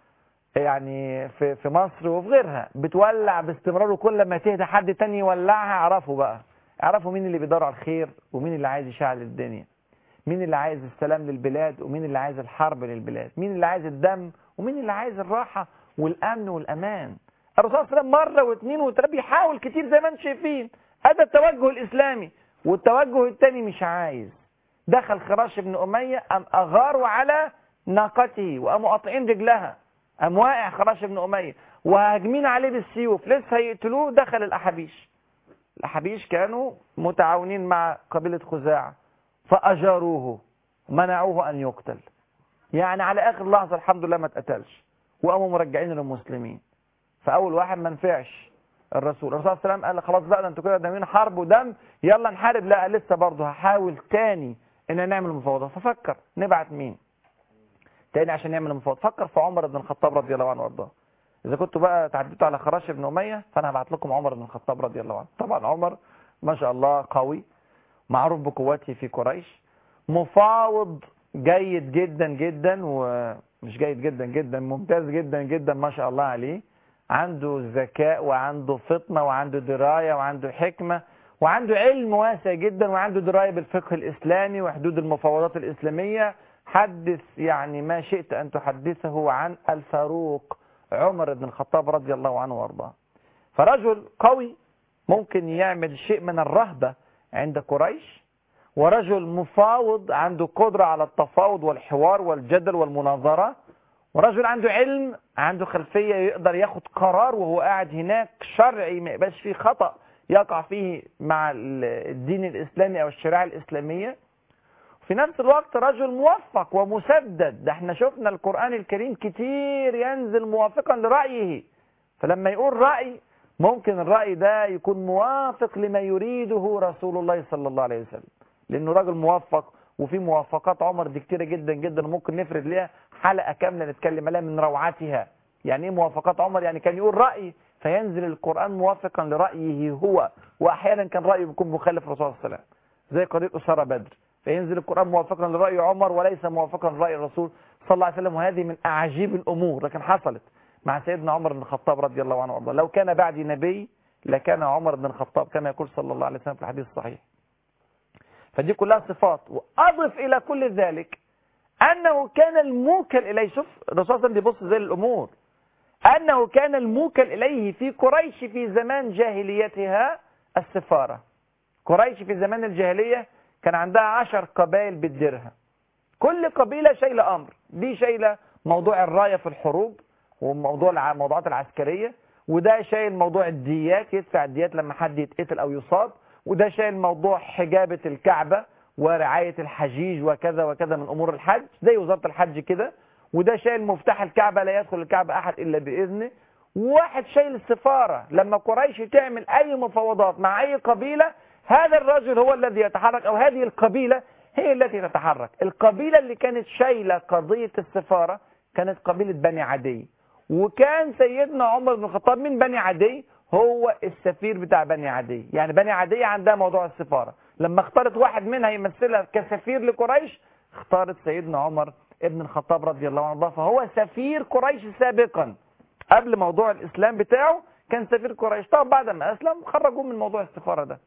يعني في في مصر وفي غيرها بتولع باستمرار وكل ما تهدى حد تاني يولعها اعرفوا بقى اعرفوا مين اللي بيدور على الخير ومين اللي عايز يشعل الدنيا مين اللي عايز السلام للبلاد ومين اللي عايز الحرب للبلاد مين اللي عايز الدم ومين اللي عايز الراحة والامن والامان الرسول صلى الله عليه وسلم مرة واثنين وثلاثة بيحاول كتير زي ما انتم شايفين هذا التوجه الاسلامي والتوجه الثاني مش عايز دخل خراش بن امية ام اغاروا على ناقته وقاموا قاطعين رجلها قام واقع خراش بن أمية وهاجمين عليه بالسيوف لسه هيقتلوه دخل الأحابيش الأحابيش كانوا متعاونين مع قبيلة خزاعة فأجاروه منعوه أن يقتل يعني على آخر لحظة الحمد لله ما اتقتلش وقاموا مرجعين للمسلمين فأول واحد ما نفعش الرسول الرسول صلى الله عليه وسلم قال خلاص بقى ده انتوا كده دامين حرب ودم يلا نحارب لا لسه برضه هحاول تاني ان نعمل مفاوضات ففكر نبعت مين تاني عشان نعمل مفاوضات فكر في عمر بن الخطاب رضي الله عنه وارضاه اذا كنتوا بقى تعديتوا على خراش بن اميه فانا هبعت لكم عمر بن الخطاب رضي الله عنه طبعا عمر ما شاء الله قوي معروف بقوته في قريش مفاوض جيد جدا جدا ومش جيد جدا جدا ممتاز جدا جدا ما شاء الله عليه عنده ذكاء وعنده فطنة وعنده دراية وعنده حكمة وعنده علم واسع جدا وعنده دراية بالفقه الإسلامي وحدود المفاوضات الإسلامية حدث يعني ما شئت أن تحدثه عن الفاروق عمر بن الخطاب رضي الله عنه وارضاه فرجل قوي ممكن يعمل شيء من الرهبة عند قريش ورجل مفاوض عنده قدرة على التفاوض والحوار والجدل والمناظرة ورجل عنده علم عنده خلفية يقدر ياخد قرار وهو قاعد هناك شرعي ما يبقاش فيه خطأ يقع فيه مع الدين الإسلامي أو الشريعة الإسلامية في نفس الوقت رجل موفق ومسدد ده احنا شفنا القرآن الكريم كتير ينزل موافقا لرأيه فلما يقول رأي ممكن الرأي ده يكون موافق لما يريده رسول الله صلى الله عليه وسلم لأنه راجل موفق وفي موافقات عمر دي كتيرة جدا جدا ممكن نفرد ليها حلقة كاملة نتكلم عليها من روعتها يعني ايه موافقات عمر يعني كان يقول رأي فينزل القرآن موافقا لرأيه هو وأحيانا كان رأيه بيكون مخالف الرسول صلى الله عليه وسلم زي قضية أسرة بدر فينزل القرآن موافقا لرأي عمر وليس موافقا لرأي الرسول صلى الله عليه وسلم وهذه من أعجيب الأمور لكن حصلت مع سيدنا عمر بن الخطاب رضي الله عنه وارضاه لو كان بعدي نبي لكان عمر بن الخطاب كما يقول صلى الله عليه وسلم في الحديث الصحيح فدي كلها صفات وأضف إلى كل ذلك أنه كان الموكل إليه شوف الرسول صلى الله عليه وسلم بيبص زي الأمور أنه كان الموكل إليه في قريش في زمان جاهليتها السفارة قريش في زمان الجاهلية كان عندها عشر قبائل بالدرهم كل قبيلة شايلة أمر دي شايلة موضوع الراية في الحروب وموضوع الموضوعات العسكرية وده شايل موضوع الديات يدفع الديات لما حد يتقتل أو يصاب وده شايل موضوع حجابة الكعبة ورعاية الحجيج وكذا وكذا من أمور الحج زي وزارة الحج كده وده شايل مفتاح الكعبة لا يدخل الكعبة أحد إلا بإذنه وواحد شايل السفارة لما قريش تعمل أي مفاوضات مع أي قبيلة هذا الرجل هو الذي يتحرك أو هذه القبيلة هي التي تتحرك القبيلة اللي كانت شايلة قضية السفارة كانت قبيلة بني عدي وكان سيدنا عمر بن الخطاب من بني عدي هو السفير بتاع بني عدي يعني بني عدي عندها موضوع السفارة لما اختارت واحد منها يمثلها كسفير لقريش اختارت سيدنا عمر ابن الخطاب رضي الله عنه فهو سفير قريش سابقا قبل موضوع الإسلام بتاعه كان سفير قريش طبعا بعد ما أسلم خرجوه من موضوع السفارة ده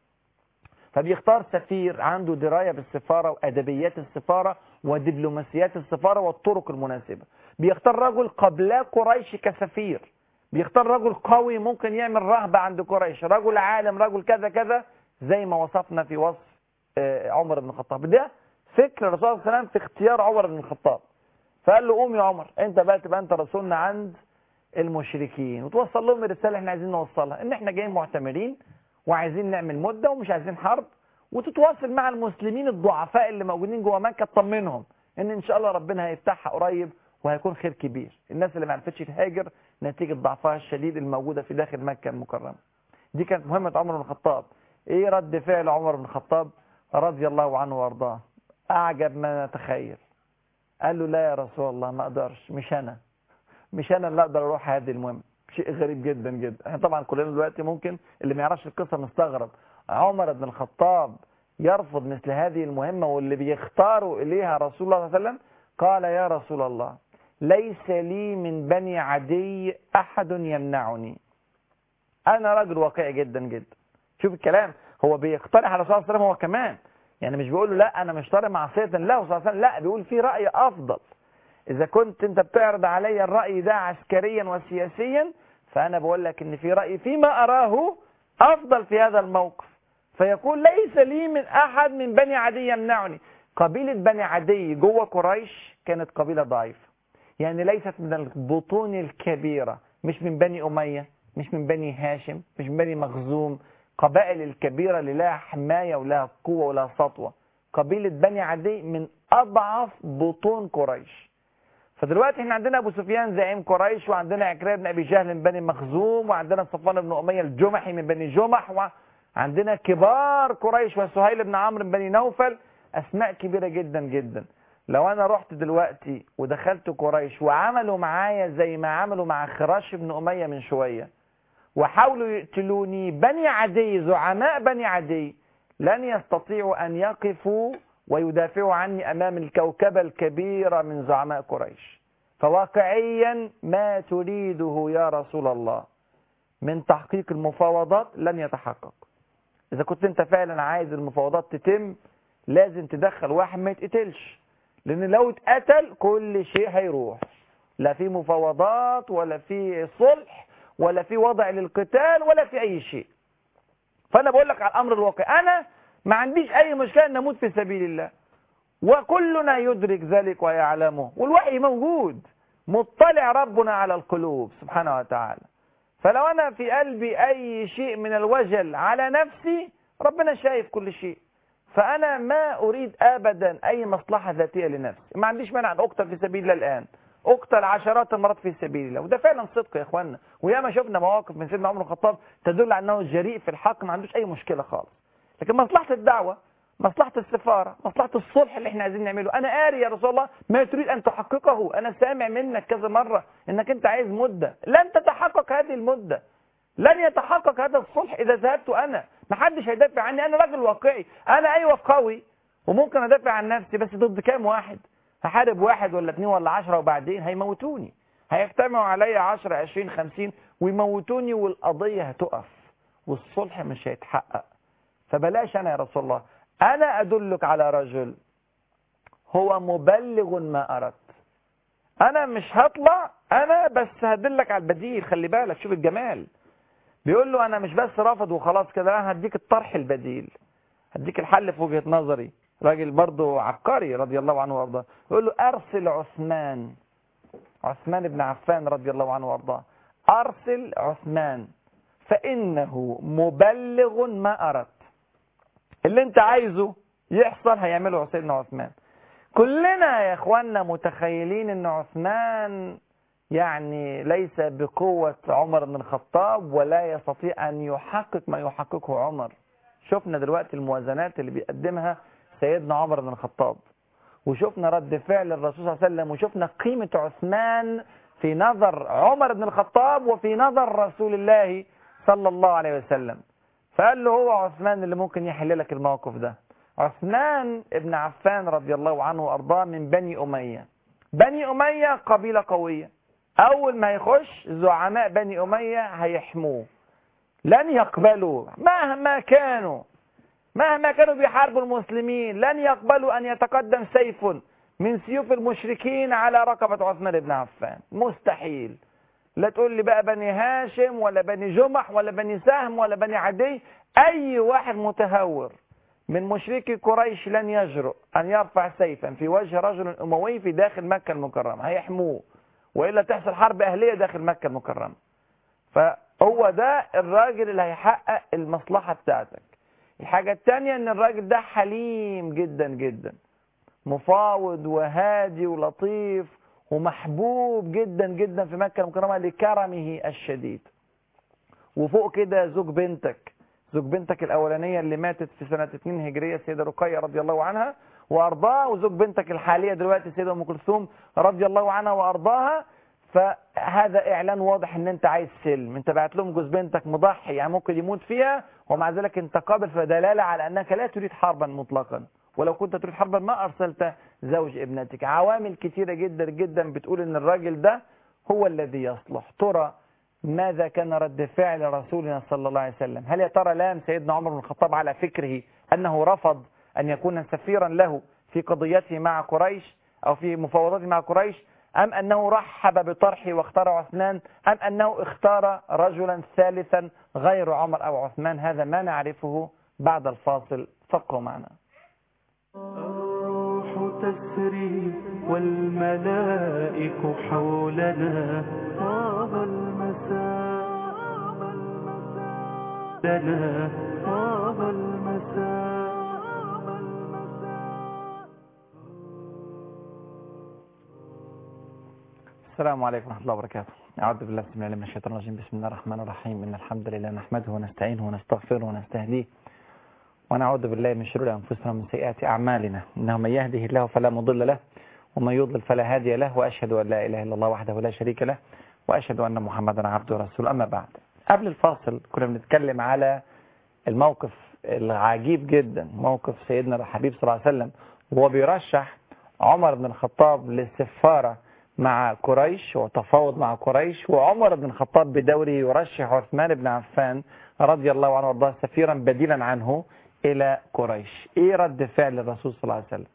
فبيختار سفير عنده دراية بالسفارة وأدبيات السفارة ودبلوماسيات السفارة والطرق المناسبة بيختار رجل قبل قريش كسفير بيختار رجل قوي ممكن يعمل رهبة عند قريش رجل عالم رجل كذا كذا زي ما وصفنا في وصف عمر بن الخطاب ده فكر الرسول صلى الله عليه وسلم في اختيار عمر بن الخطاب فقال له قوم يا عمر انت بقى تبقى انت رسولنا عند المشركين وتوصل لهم الرساله اللي احنا عايزين نوصلها ان احنا جايين معتمرين وعايزين نعمل مده ومش عايزين حرب وتتواصل مع المسلمين الضعفاء اللي موجودين جوه مكه تطمنهم ان ان شاء الله ربنا هيفتحها قريب وهيكون خير كبير الناس اللي ما عرفتش تهاجر نتيجه ضعفها الشديد الموجوده في داخل مكه المكرمه دي كانت مهمه عمر بن الخطاب ايه رد فعل عمر بن الخطاب رضي الله عنه وارضاه اعجب ما نتخيل قال له لا يا رسول الله ما اقدرش مش انا مش انا اللي اقدر اروح هذه المهمه شيء غريب جدا جدا احنا طبعا كلنا دلوقتي ممكن اللي ما يعرفش القصه مستغرب عمر بن الخطاب يرفض مثل هذه المهمه واللي بيختاروا اليها رسول الله صلى الله عليه وسلم قال يا رسول الله ليس لي من بني عدي احد يمنعني انا راجل واقعي جدا جدا شوف الكلام هو بيقترح على الرسول صلى الله عليه وسلم هو كمان يعني مش بيقول له لا انا مش طارئ معصيه الله صلى الله عليه وسلم لا بيقول في راي افضل اذا كنت انت بتعرض علي الراي ده عسكريا وسياسيا فانا بقول لك ان في راي فيما اراه افضل في هذا الموقف فيقول ليس لي من احد من بني عدي يمنعني قبيله بني عدي جوه قريش كانت قبيله ضعيفه يعني ليست من البطون الكبيره مش من بني اميه مش من بني هاشم مش من بني مخزوم قبائل الكبيرة اللي لها حماية ولها قوة ولها سطوة قبيلة بني عدي من أضعف بطون قريش فدلوقتي احنا عندنا ابو سفيان زعيم قريش وعندنا عكرمه بن ابي جهل من بني مخزوم وعندنا صفوان بن اميه الجمحي من بني جمح وعندنا كبار قريش وسهيل بن عمرو من بني نوفل اسماء كبيره جدا جدا لو انا رحت دلوقتي ودخلت قريش وعملوا معايا زي ما عملوا مع خراش بن اميه من شويه وحاولوا يقتلوني بني عدي زعماء بني عدي لن يستطيعوا ان يقفوا ويدافعوا عني امام الكوكبه الكبيره من زعماء قريش فواقعيا ما تريده يا رسول الله من تحقيق المفاوضات لن يتحقق اذا كنت انت فعلا عايز المفاوضات تتم لازم تدخل واحد ما يتقتلش لان لو اتقتل كل شيء هيروح لا في مفاوضات ولا في صلح ولا في وضع للقتال ولا في اي شيء فانا بقول لك على الامر الواقع انا ما عنديش اي مشكله ان اموت في سبيل الله وكلنا يدرك ذلك ويعلمه والوحي موجود مطلع ربنا على القلوب سبحانه وتعالى فلو انا في قلبي اي شيء من الوجل على نفسي ربنا شايف كل شيء فانا ما اريد ابدا اي مصلحه ذاتيه لنفسي ما عنديش مانع ان اقتل في سبيل الله الان اقتل عشرات المرات في سبيل الله وده فعلا صدق يا اخوانا وياما شفنا مواقف من سيدنا عمر بن الخطاب تدل على انه جريء في الحق ما عندوش اي مشكله خالص لكن مصلحه الدعوه مصلحه السفاره مصلحه الصلح اللي احنا عايزين نعمله انا قاري يا رسول الله ما تريد ان تحققه انا سامع منك كذا مره انك انت عايز مده لن تتحقق هذه المده لن يتحقق هذا الصلح اذا ذهبت انا ما حدش هيدافع عني انا راجل واقعي انا ايوه قوي وممكن ادافع عن نفسي بس ضد كام واحد هحارب واحد ولا اثنين ولا عشرة وبعدين هيموتوني هيجتمعوا عليا عشرة عشرين خمسين ويموتوني والقضية هتقف والصلح مش هيتحقق فبلاش انا يا رسول الله انا ادلك على رجل هو مبلغ ما اردت انا مش هطلع انا بس هدلك على البديل خلي بالك شوف الجمال بيقول له انا مش بس رافض وخلاص كده انا هديك الطرح البديل هديك الحل في وجهة نظري راجل برضه عبقري رضي الله عنه وارضاه يقول له ارسل عثمان عثمان بن عفان رضي الله عنه وارضاه ارسل عثمان فانه مبلغ ما اردت اللي انت عايزه يحصل هيعمله سيدنا عثمان كلنا يا اخواننا متخيلين ان عثمان يعني ليس بقوة عمر بن الخطاب ولا يستطيع ان يحقق ما يحققه عمر شفنا دلوقتي الموازنات اللي بيقدمها سيدنا عمر بن الخطاب وشفنا رد فعل الرسول صلى الله عليه وسلم وشفنا قيمة عثمان في نظر عمر بن الخطاب وفي نظر رسول الله صلى الله عليه وسلم فقال له هو عثمان اللي ممكن يحل لك الموقف ده عثمان ابن عفان رضي الله عنه وارضاه من بني اميه بني اميه قبيله قويه اول ما يخش زعماء بني اميه هيحموه لن يقبلوا مهما كانوا مهما كانوا بيحاربوا المسلمين لن يقبلوا ان يتقدم سيف من سيوف المشركين على رقبه عثمان بن عفان مستحيل لا تقول لي بقى بني هاشم ولا بني جمح ولا بني سهم ولا بني عدي اي واحد متهور من مشركي قريش لن يجرؤ ان يرفع سيفا في وجه رجل اموي في داخل مكه المكرمه هيحموه والا تحصل حرب اهليه داخل مكه المكرمه فهو ده الراجل اللي هيحقق المصلحه بتاعتك الحاجه الثانيه ان الراجل ده حليم جدا جدا مفاوض وهادي ولطيف ومحبوب جدا جدا في مكة المكرمة لكرمه الشديد وفوق كده زوج بنتك زوج بنتك الأولانية اللي ماتت في سنة 2 هجرية السيدة رقية رضي الله عنها وأرضاها وزوج بنتك الحالية دلوقتي السيدة أم كلثوم رضي الله عنها وأرضاها فهذا إعلان واضح إن أنت عايز سلم أنت بعت لهم جوز بنتك مضحي يعني ممكن يموت فيها ومع ذلك أنت قابل فدلالة على أنك لا تريد حربا مطلقا ولو كنت تريد حربا ما أرسلت زوج ابنتك عوامل كثيرة جدا جدا بتقول ان الراجل ده هو الذي يصلح ترى ماذا كان رد فعل رسولنا صلى الله عليه وسلم هل يا ترى لام سيدنا عمر بن الخطاب على فكره أنه رفض أن يكون سفيرا له في قضيته مع قريش أو في مفاوضاته مع قريش أم أنه رحب بطرحه واختار عثمان أم أنه اختار رجلا ثالثا غير عمر أو عثمان هذا ما نعرفه بعد الفاصل فابقوا معنا الروح تسري والملائك حولنا طاب المساء لنا طاب المساء السلام عليكم ورحمة الله وبركاته أعوذ بالله بسم الله من الشيطان الرجيم بسم الله الرحمن الرحيم إن الحمد لله نحمده ونستعينه ونستغفره ونستهديه ونعوذ بالله من شرور أنفسنا ومن سيئات أعمالنا إنه من يهده الله فلا مضل له ومن يضلل فلا هادي له وأشهد أن لا إله إلا الله وحده لا شريك له وأشهد أن محمدا عبده ورسوله أما بعد قبل الفاصل كنا بنتكلم على الموقف العجيب جدا موقف سيدنا الحبيب صلى الله عليه وسلم وهو بيرشح عمر بن الخطاب للسفارة مع قريش وتفاوض مع قريش وعمر بن الخطاب بدوره يرشح عثمان بن عفان رضي الله عنه وارضاه سفيرا بديلا عنه إلى قريش إيه رد فعل الرسول صلى الله عليه وسلم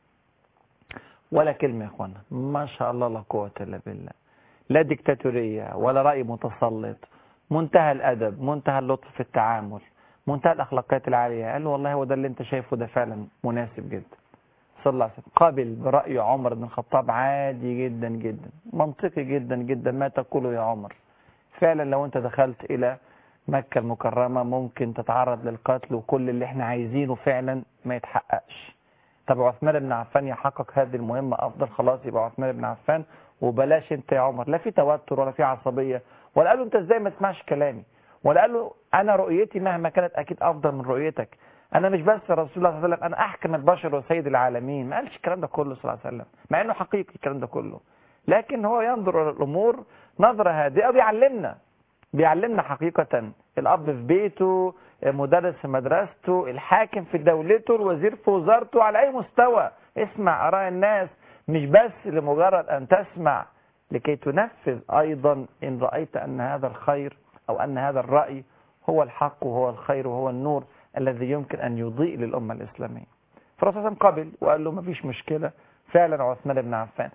ولا كلمة يا إخوانا ما شاء الله لا قوة إلا بالله لا ديكتاتورية ولا رأي متسلط منتهى الأدب منتهى اللطف في التعامل منتهى الأخلاقيات العالية قال له والله هو ده اللي أنت شايفه ده فعلا مناسب جدا صلى الله عليه وسلم قابل برأي عمر بن الخطاب عادي جدا جدا منطقي جدا جدا ما تقوله يا عمر فعلا لو أنت دخلت إلى مكة المكرمة ممكن تتعرض للقتل وكل اللي احنا عايزينه فعلا ما يتحققش طب عثمان بن عفان يحقق هذه المهمة أفضل خلاص يبقى عثمان بن عفان وبلاش انت يا عمر لا في توتر ولا في عصبية ولا قال له انت ازاي ما تسمعش كلامي ولا قال له انا رؤيتي مهما كانت اكيد افضل من رؤيتك انا مش بس رسول الله صلى الله عليه وسلم انا احكم البشر وسيد العالمين ما قالش الكلام ده كله صلى الله عليه وسلم مع انه حقيقي الكلام ده كله لكن هو ينظر الى الامور نظرة هادئة وبيعلمنا بيعلمنا حقيقة الاب في بيته مدرس في مدرسته الحاكم في دولته الوزير في وزارته على اي مستوى اسمع اراء الناس مش بس لمجرد ان تسمع لكي تنفذ ايضا ان رأيت ان هذا الخير او ان هذا الرأي هو الحق وهو الخير وهو النور الذي يمكن ان يضيء للامة الاسلامية فالرسول صلى الله عليه وسلم قبل وقال له مفيش مشكلة فعلا عثمان بن عفان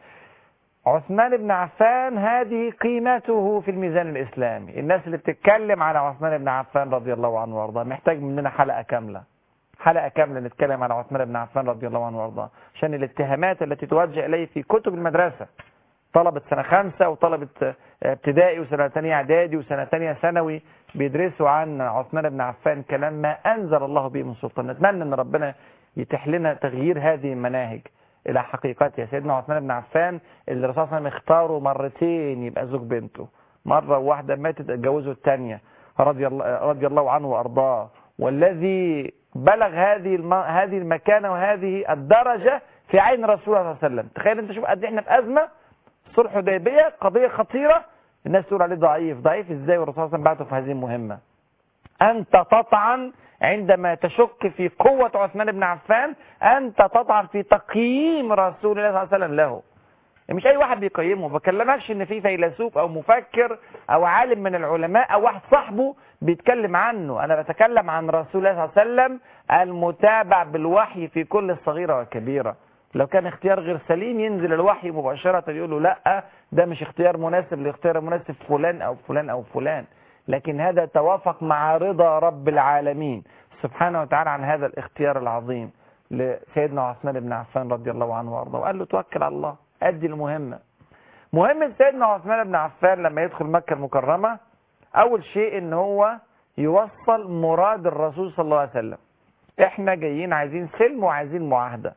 عثمان بن عفان هذه قيمته في الميزان الإسلامي الناس اللي بتتكلم على عثمان بن عفان رضي الله عنه وارضاه محتاج مننا حلقة كاملة حلقة كاملة نتكلم على عثمان بن عفان رضي الله عنه وارضاه عشان الاتهامات التي توجه إليه في كتب المدرسة طلبة سنة خمسة وطلبة ابتدائي وسنة تانية إعدادي وسنة تانية ثانوي بيدرسوا عن عثمان بن عفان كلام ما أنزل الله به من سلطان نتمنى أن ربنا يتيح لنا تغيير هذه المناهج الى حقيقتها سيدنا عثمان بن عفان اللي الرسول صلى الله عليه وسلم اختاره مرتين يبقى زوج بنته مره واحده ماتت اتجوزه الثانيه رضي الله رضي الله عنه وارضاه والذي بلغ هذه الم... هذه المكانه وهذه الدرجه في عين رسول الله صلى الله عليه وسلم تخيل انت شوف قد احنا في ازمه صلح حديبيه قضيه خطيره الناس تقول عليه ضعيف ضعيف ازاي والرسول صلى الله عليه وسلم بعته في هذه المهمه انت تطعن عندما تشك في قوة عثمان بن عفان أنت تطعن في تقييم رسول الله صلى الله عليه وسلم له مش أي واحد بيقيمه ما بكلمكش إن في فيلسوف أو مفكر أو عالم من العلماء أو واحد صاحبه بيتكلم عنه أنا بتكلم عن رسول الله صلى الله عليه وسلم المتابع بالوحي في كل الصغيرة والكبيرة لو كان اختيار غير سليم ينزل الوحي مباشرة يقول له لا ده مش اختيار مناسب لاختيار مناسب فلان أو فلان أو فلان لكن هذا توافق مع رضا رب العالمين سبحانه وتعالى عن هذا الاختيار العظيم لسيدنا عثمان بن عفان رضي الله عنه وارضاه وقال له توكل على الله ادي المهمه مهمه سيدنا عثمان بن عفان لما يدخل مكه المكرمه اول شيء ان هو يوصل مراد الرسول صلى الله عليه وسلم احنا جايين عايزين سلم وعايزين معاهده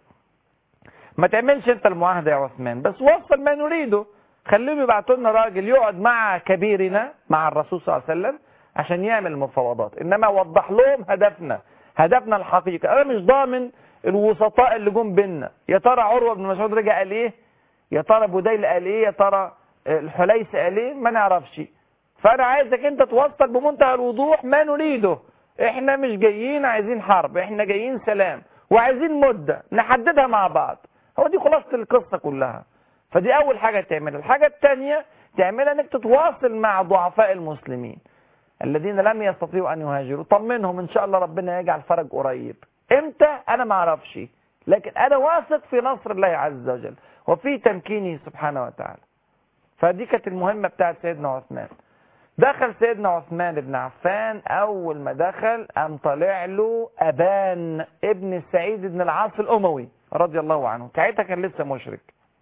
ما تعملش انت المعاهده يا عثمان بس وصل ما نريده خليهم يبعتوا لنا راجل يقعد مع كبيرنا مع الرسول صلى الله عليه وسلم عشان يعمل المفاوضات انما وضح لهم هدفنا هدفنا الحقيقي انا مش ضامن الوسطاء اللي جم بينا يا ترى عروه بن مسعود رجع قال ايه يا ترى بديل قال ايه يا ترى الحليس قال ايه ما نعرفش فانا عايزك انت توصل بمنتهى الوضوح ما نريده احنا مش جايين عايزين حرب احنا جايين سلام وعايزين مده نحددها مع بعض هو دي خلاصه القصه كلها فدي اول حاجه تعملها الحاجه الثانيه تعملها انك تتواصل مع ضعفاء المسلمين الذين لم يستطيعوا ان يهاجروا طمنهم ان شاء الله ربنا يجعل فرج قريب امتى انا ما اعرفش لكن انا واثق في نصر الله عز وجل وفي تمكينه سبحانه وتعالى فدي كانت المهمه بتاعت سيدنا عثمان دخل سيدنا عثمان بن عفان اول ما دخل قام طالع له ابان ابن سعيد بن العاص الاموي رضي الله عنه ساعتها كان لسه مشرك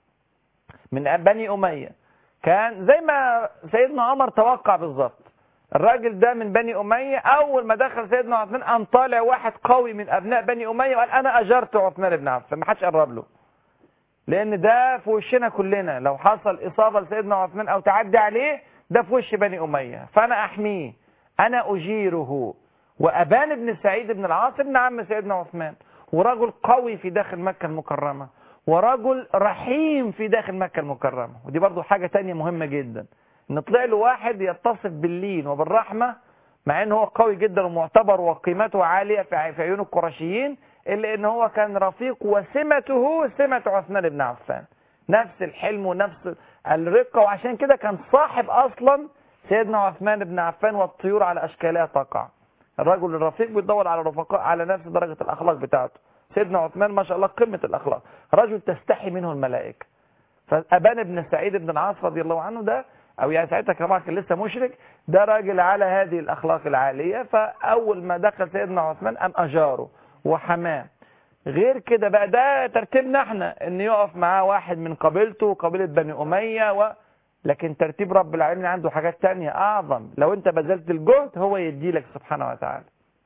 من بني اميه كان زي ما سيدنا عمر توقع بالظبط الراجل ده من بني أمية أول ما دخل سيدنا عثمان قام طالع واحد قوي من أبناء بني أمية وقال أنا أجرت عثمان بن عفان ما حدش قرب له لان ده في وشنا كلنا لو حصل اصابه لسيدنا عثمان او تعدي عليه ده في وش بني اميه فانا احميه انا اجيره وابان بن سعيد بن العاص ابن عم سيدنا عثمان ورجل قوي في داخل مكه المكرمه ورجل رحيم في داخل مكه المكرمه ودي برضو حاجه تانية مهمه جدا ان طلع له واحد يتصف باللين وبالرحمه مع ان هو قوي جدا ومعتبر وقيمته عاليه في في عيون القرشيين الا ان هو كان رفيق وسمته سمه عثمان بن عفان نفس الحلم ونفس الرقه وعشان كده كان صاحب اصلا سيدنا عثمان بن عفان والطيور على اشكالها تقع الرجل الرفيق بيدور على رفقاء على نفس درجه الاخلاق بتاعته سيدنا عثمان ما شاء الله قمه الاخلاق رجل تستحي منه الملائكه فابان بن سعيد بن العاص رضي الله عنه ده او يعني ساعتها كمان كان لسه مشرك ده راجل على هذه الاخلاق العاليه فاول ما دخل سيدنا عثمان ام اجاره وحماه غير كده بقى ده ترتيبنا احنا ان يقف معاه واحد من قبيلته قبيله بني اميه و... لكن ترتيب رب العالمين عنده حاجات تانية اعظم لو انت بذلت الجهد هو يدي لك سبحانه وتعالى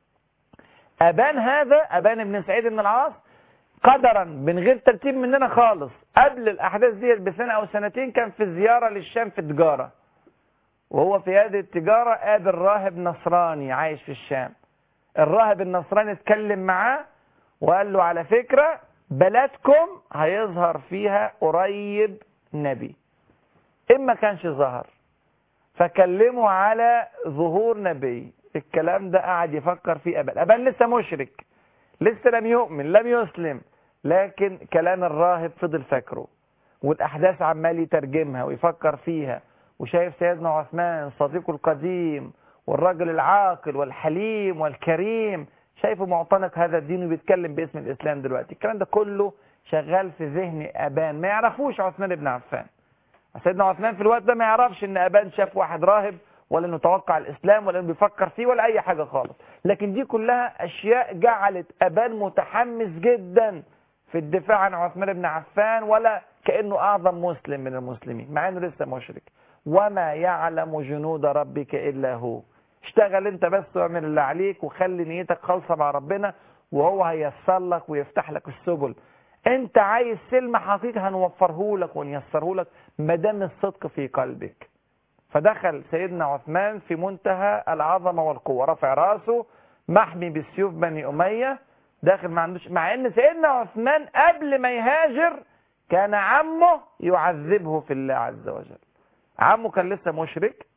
ابان هذا ابان بن سعيد بن العاص قدرا من غير ترتيب مننا خالص قبل الاحداث دي بسنه او سنتين كان في زياره للشام في تجاره وهو في هذه التجاره قابل راهب نصراني عايش في الشام الراهب النصراني اتكلم معاه وقال له على فكره بلدكم هيظهر فيها قريب نبي اما كانش ظهر فكلموا على ظهور نبي الكلام ده قعد يفكر فيه ابدا ابان لسه مشرك لسه لم يؤمن لم يسلم لكن كلام الراهب فضل فاكره والاحداث عمال يترجمها ويفكر فيها وشايف سيدنا عثمان صديقه القديم والرجل العاقل والحليم والكريم شايفه معتنق هذا الدين وبيتكلم باسم الاسلام دلوقتي الكلام ده كله شغال في ذهن ابان ما يعرفوش عثمان بن عفان سيدنا عثمان في الوقت ده ما يعرفش ان ابان شاف واحد راهب ولا انه توقع الاسلام ولا انه بيفكر فيه ولا اي حاجه خالص لكن دي كلها اشياء جعلت ابان متحمس جدا في الدفاع عن عثمان بن عفان ولا كانه اعظم مسلم من المسلمين مع انه لسه مشرك وما يعلم جنود ربك الا هو اشتغل انت بس واعمل اللي عليك وخلي نيتك خالصه مع ربنا وهو هيسر لك ويفتح لك السبل انت عايز سلم حقيقي هنوفره لك ونيسره لك ما دام الصدق في قلبك فدخل سيدنا عثمان في منتهى العظمه والقوه رفع راسه محمي بالسيوف بني اميه داخل ما عندوش مع ان سيدنا عثمان قبل ما يهاجر كان عمه يعذبه في الله عز وجل عمه كان لسه مشرك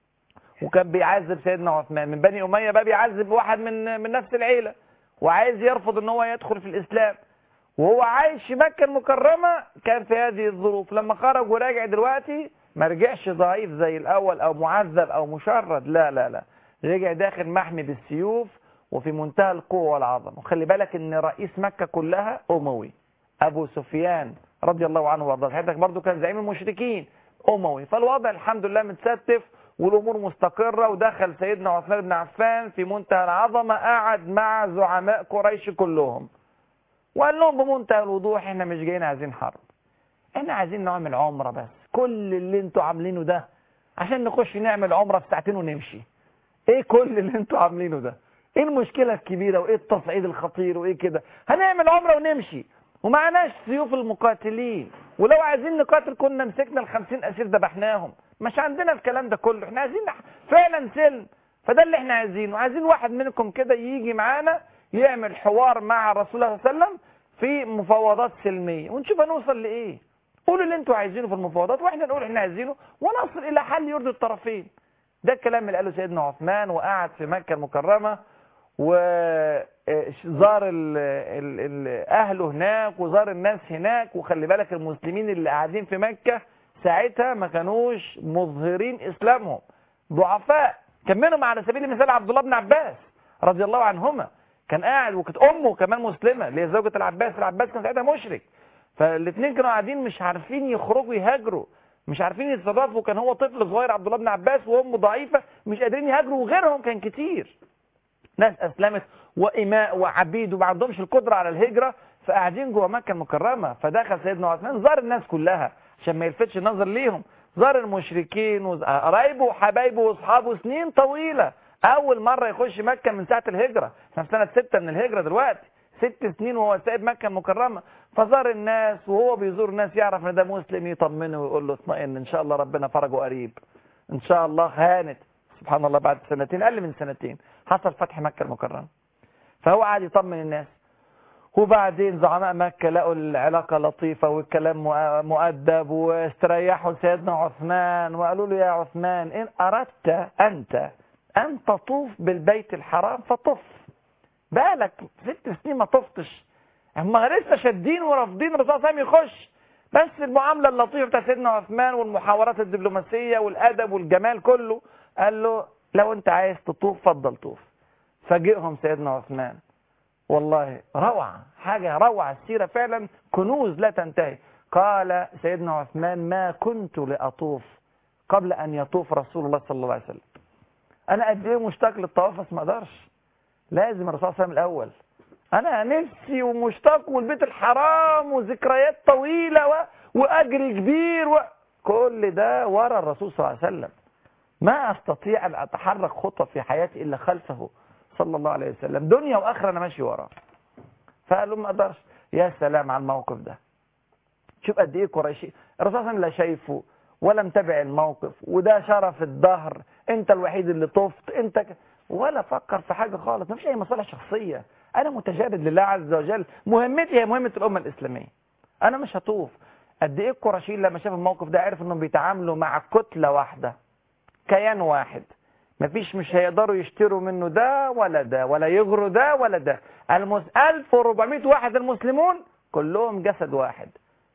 وكان بيعذب سيدنا عثمان من بني اميه بقى بيعذب واحد من من نفس العيله وعايز يرفض ان هو يدخل في الاسلام وهو عايش في مكه المكرمه كان في هذه الظروف لما خرج وراجع دلوقتي ما رجعش ضعيف زي الاول او معذب او مشرد لا لا لا رجع داخل محمي بالسيوف وفي منتهى القوه والعظمه وخلي بالك ان رئيس مكه كلها اموي ابو سفيان رضي الله عنه وارضاه حضرتك برضه كان زعيم المشركين اموي فالوضع الحمد لله متستف والامور مستقره ودخل سيدنا عثمان بن عفان في منتهى العظمه قعد مع زعماء قريش كلهم وقال لهم بمنتهى الوضوح احنا مش جايين عايزين حرب احنا عايزين نعمل عمره بس كل اللي انتوا عاملينه ده عشان نخش نعمل عمره في ساعتين ونمشي ايه كل اللي انتوا عاملينه ده ايه المشكله الكبيره وايه التصعيد الخطير وايه كده هنعمل عمره ونمشي ومعناش سيوف المقاتلين ولو عايزين نقاتل كنا مسكنا الخمسين اسير ذبحناهم مش عندنا الكلام ده كله احنا عايزين فعلا سلم فده اللي احنا عايزينه عايزين واحد منكم كده يجي معانا يعمل حوار مع رسول الله صلى الله عليه وسلم في مفاوضات سلميه ونشوف هنوصل لايه قولوا اللي انتوا عايزينه في المفاوضات واحنا نقول احنا عايزينه ونصل الى حل يرضي الطرفين ده الكلام اللي قاله سيدنا عثمان وقعد في مكه المكرمه وزار ال ال ال اهله هناك وزار الناس هناك وخلي بالك المسلمين اللي قاعدين في مكه ساعتها ما كانوش مظهرين اسلامهم ضعفاء كان منهم على سبيل المثال عبد الله بن عباس رضي الله عنهما كان قاعد وكانت امه كمان مسلمه اللي هي زوجة العباس العباس كان ساعتها مشرك فالاثنين كانوا قاعدين مش عارفين يخرجوا يهاجروا مش عارفين يتصرفوا كان هو طفل صغير عبد الله بن عباس وامه ضعيفه مش قادرين يهاجروا وغيرهم كان كتير ناس اسلمت واماء وعبيد وما عندهمش القدره على الهجره فقاعدين جوه مكه المكرمه فدخل سيدنا عثمان زار الناس كلها عشان ما يلفتش النظر ليهم زار المشركين وقرايبه وحبايبه واصحابه سنين طويله اول مره يخش مكه من ساعه الهجره احنا في سنه ستة من الهجره دلوقتي ست سنين وهو سايب مكه المكرمه فزار الناس وهو بيزور الناس يعرف ان ده مسلم يطمنه ويقول له اطمئن ان شاء الله ربنا فرجه قريب ان شاء الله هانت سبحان الله بعد سنتين اقل من سنتين حصل فتح مكه المكرمه فهو قاعد يطمن الناس وبعدين زعماء مكة لقوا العلاقة لطيفة والكلام مؤ- مؤدب واستريحوا سيدنا عثمان وقالوا له يا عثمان إن أردت أنت أن تطوف بالبيت الحرام فطف بالك ست سنين ما طفتش هم لسه شادين ورافضين الرسول صلى الله عليه وسلم يخش بس المعاملة اللطيفة بتاع سيدنا عثمان والمحاورات الدبلوماسية والأدب والجمال كله قال له لو أنت عايز تطوف فضل طوف فاجئهم سيدنا عثمان والله روعة حاجة روعة السيرة فعلا كنوز لا تنتهي قال سيدنا عثمان ما كنت لأطوف قبل أن يطوف رسول الله صلى الله عليه وسلم أنا قد إيه مشتاق للطواف بس ما أقدرش لازم الرسول صلى الله عليه وسلم الأول أنا نفسي ومشتاق والبيت الحرام وذكريات طويلة و... وأجر كبير و... كل ده ورا الرسول صلى الله عليه وسلم ما أستطيع أن أتحرك خطوة في حياتي إلا خلفه صلى الله عليه وسلم دنيا وآخرة أنا ماشي وراه فقالوا ما أقدرش يا سلام على الموقف ده شوف قد إيه قريشي الرسول صلى الله عليه وسلم لا شايفه ولا متابع الموقف وده شرف الظهر أنت الوحيد اللي طفت أنت ك... ولا فكر في حاجة خالص ما فيش أي مصالح شخصية أنا متجرد لله عز وجل مهمتي هي مهمة الأمة الإسلامية أنا مش هطوف قد إيه القرشيين لما شاف الموقف ده عرف إنهم بيتعاملوا مع كتلة واحدة كيان واحد مفيش مش هيقدروا يشتروا منه ده ولا ده ولا يغروا ده ولا ده المس 1400 واحد المسلمون كلهم جسد واحد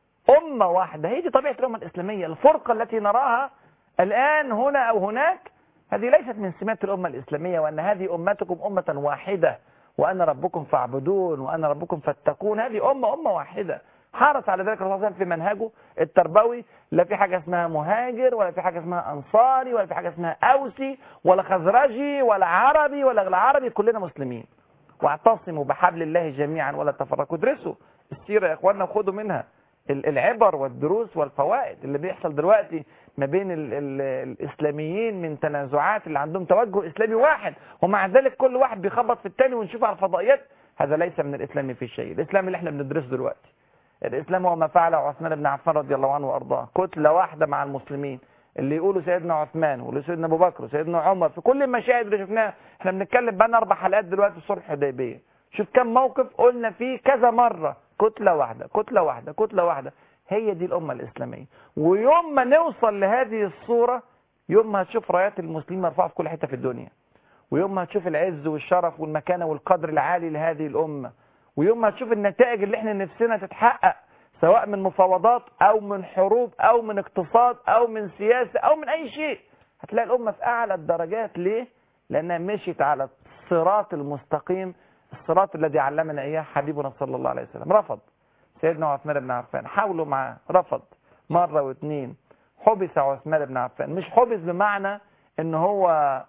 أمة واحدة هي دي طبيعة الأمة الإسلامية الفرقة التي نراها الآن هنا أو هناك هذه ليست من سمات الأمة الإسلامية وأن هذه أمتكم أمة واحدة وأنا ربكم فاعبدون وأنا ربكم فاتقون هذه أمة أمة واحدة حرص على ذلك الرسول صلى الله عليه وسلم في منهجه التربوي لا في حاجة اسمها مهاجر ولا في حاجة اسمها أنصاري ولا في حاجة اسمها أوسي ولا خزرجي ولا عربي ولا غير عربي كلنا مسلمين واعتصموا بحبل الله جميعا ولا تفرقوا ادرسوا السيرة يا اخوانا وخدوا منها ال- العبر والدروس والفوائد اللي بيحصل دلوقتي ما بين ال ال الاسلاميين من تنازعات اللي عندهم توجه اسلامي واحد ومع ذلك كل واحد بيخبط في الثاني ونشوف على الفضائيات هذا ليس من الاسلام في شيء الاسلام اللي احنا بندرسه دلوقتي الاسلام هو ما فعله عثمان بن عفان رضي الله عنه وارضاه كتله واحده مع المسلمين اللي يقولوا سيدنا عثمان واللي سيدنا ابو بكر وسيدنا عمر في كل المشاهد اللي شفناها احنا بنتكلم بقى اربع حلقات دلوقتي في صلح الحديبيه شوف كم موقف قلنا فيه كذا مره كتله واحده كتله واحده كتله واحده هي دي الامه الاسلاميه ويوم ما نوصل لهذه الصوره يوم ما هتشوف رايات المسلمين مرفوعه في كل حته في الدنيا ويوم ما هتشوف العز والشرف والمكانه والقدر العالي لهذه الامه ويوم ما هتشوف النتائج اللي احنا نفسنا تتحقق سواء من مفاوضات او من حروب او من اقتصاد او من سياسة او من اي شيء هتلاقي الامة في اعلى الدرجات ليه لانها مشيت على الصراط المستقيم الصراط الذي علمنا اياه حبيبنا صلى الله عليه وسلم رفض سيدنا عثمان بن عفان حاولوا معاه رفض مرة واثنين حبس عثمان بن عفان مش حبس بمعنى ان هو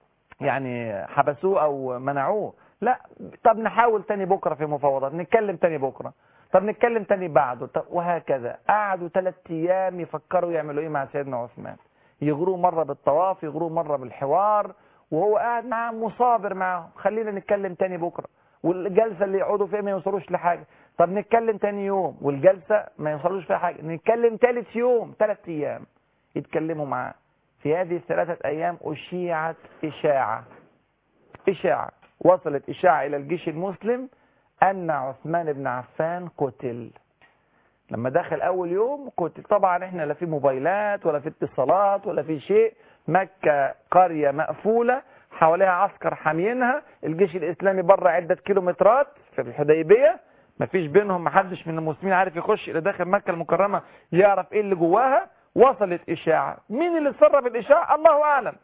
يعني حبسوه او منعوه لا طب نحاول تاني بكرة في مفاوضات نتكلم تاني بكرة طب نتكلم تاني بعده طب وهكذا قعدوا ثلاث ايام يفكروا يعملوا ايه مع سيدنا عثمان يغروه مرة بالطواف يغروه مرة بالحوار وهو قاعد معاه مصابر معاهم خلينا نتكلم تاني بكرة والجلسة اللي يقعدوا فيها ما يوصلوش لحاجة طب نتكلم تاني يوم والجلسة ما يوصلوش فيها حاجة نتكلم ثالث يوم ثلاث ايام يتكلموا معاه في هذه الثلاثة ايام اشيعت اشاعة اشاعة وصلت اشاعة الى الجيش المسلم أن عثمان بن عفان قتل لما دخل أول يوم قتل طبعا احنا لا في موبايلات ولا في اتصالات ولا في شيء مكة قرية مقفولة حواليها عسكر حامينها الجيش الإسلامي بره عدة كيلومترات في الحديبية مفيش بينهم محدش من المسلمين عارف يخش إلى داخل مكة المكرمة يعرف إيه اللي جواها وصلت إشاعة مين اللي سرب الإشاعة الله أعلم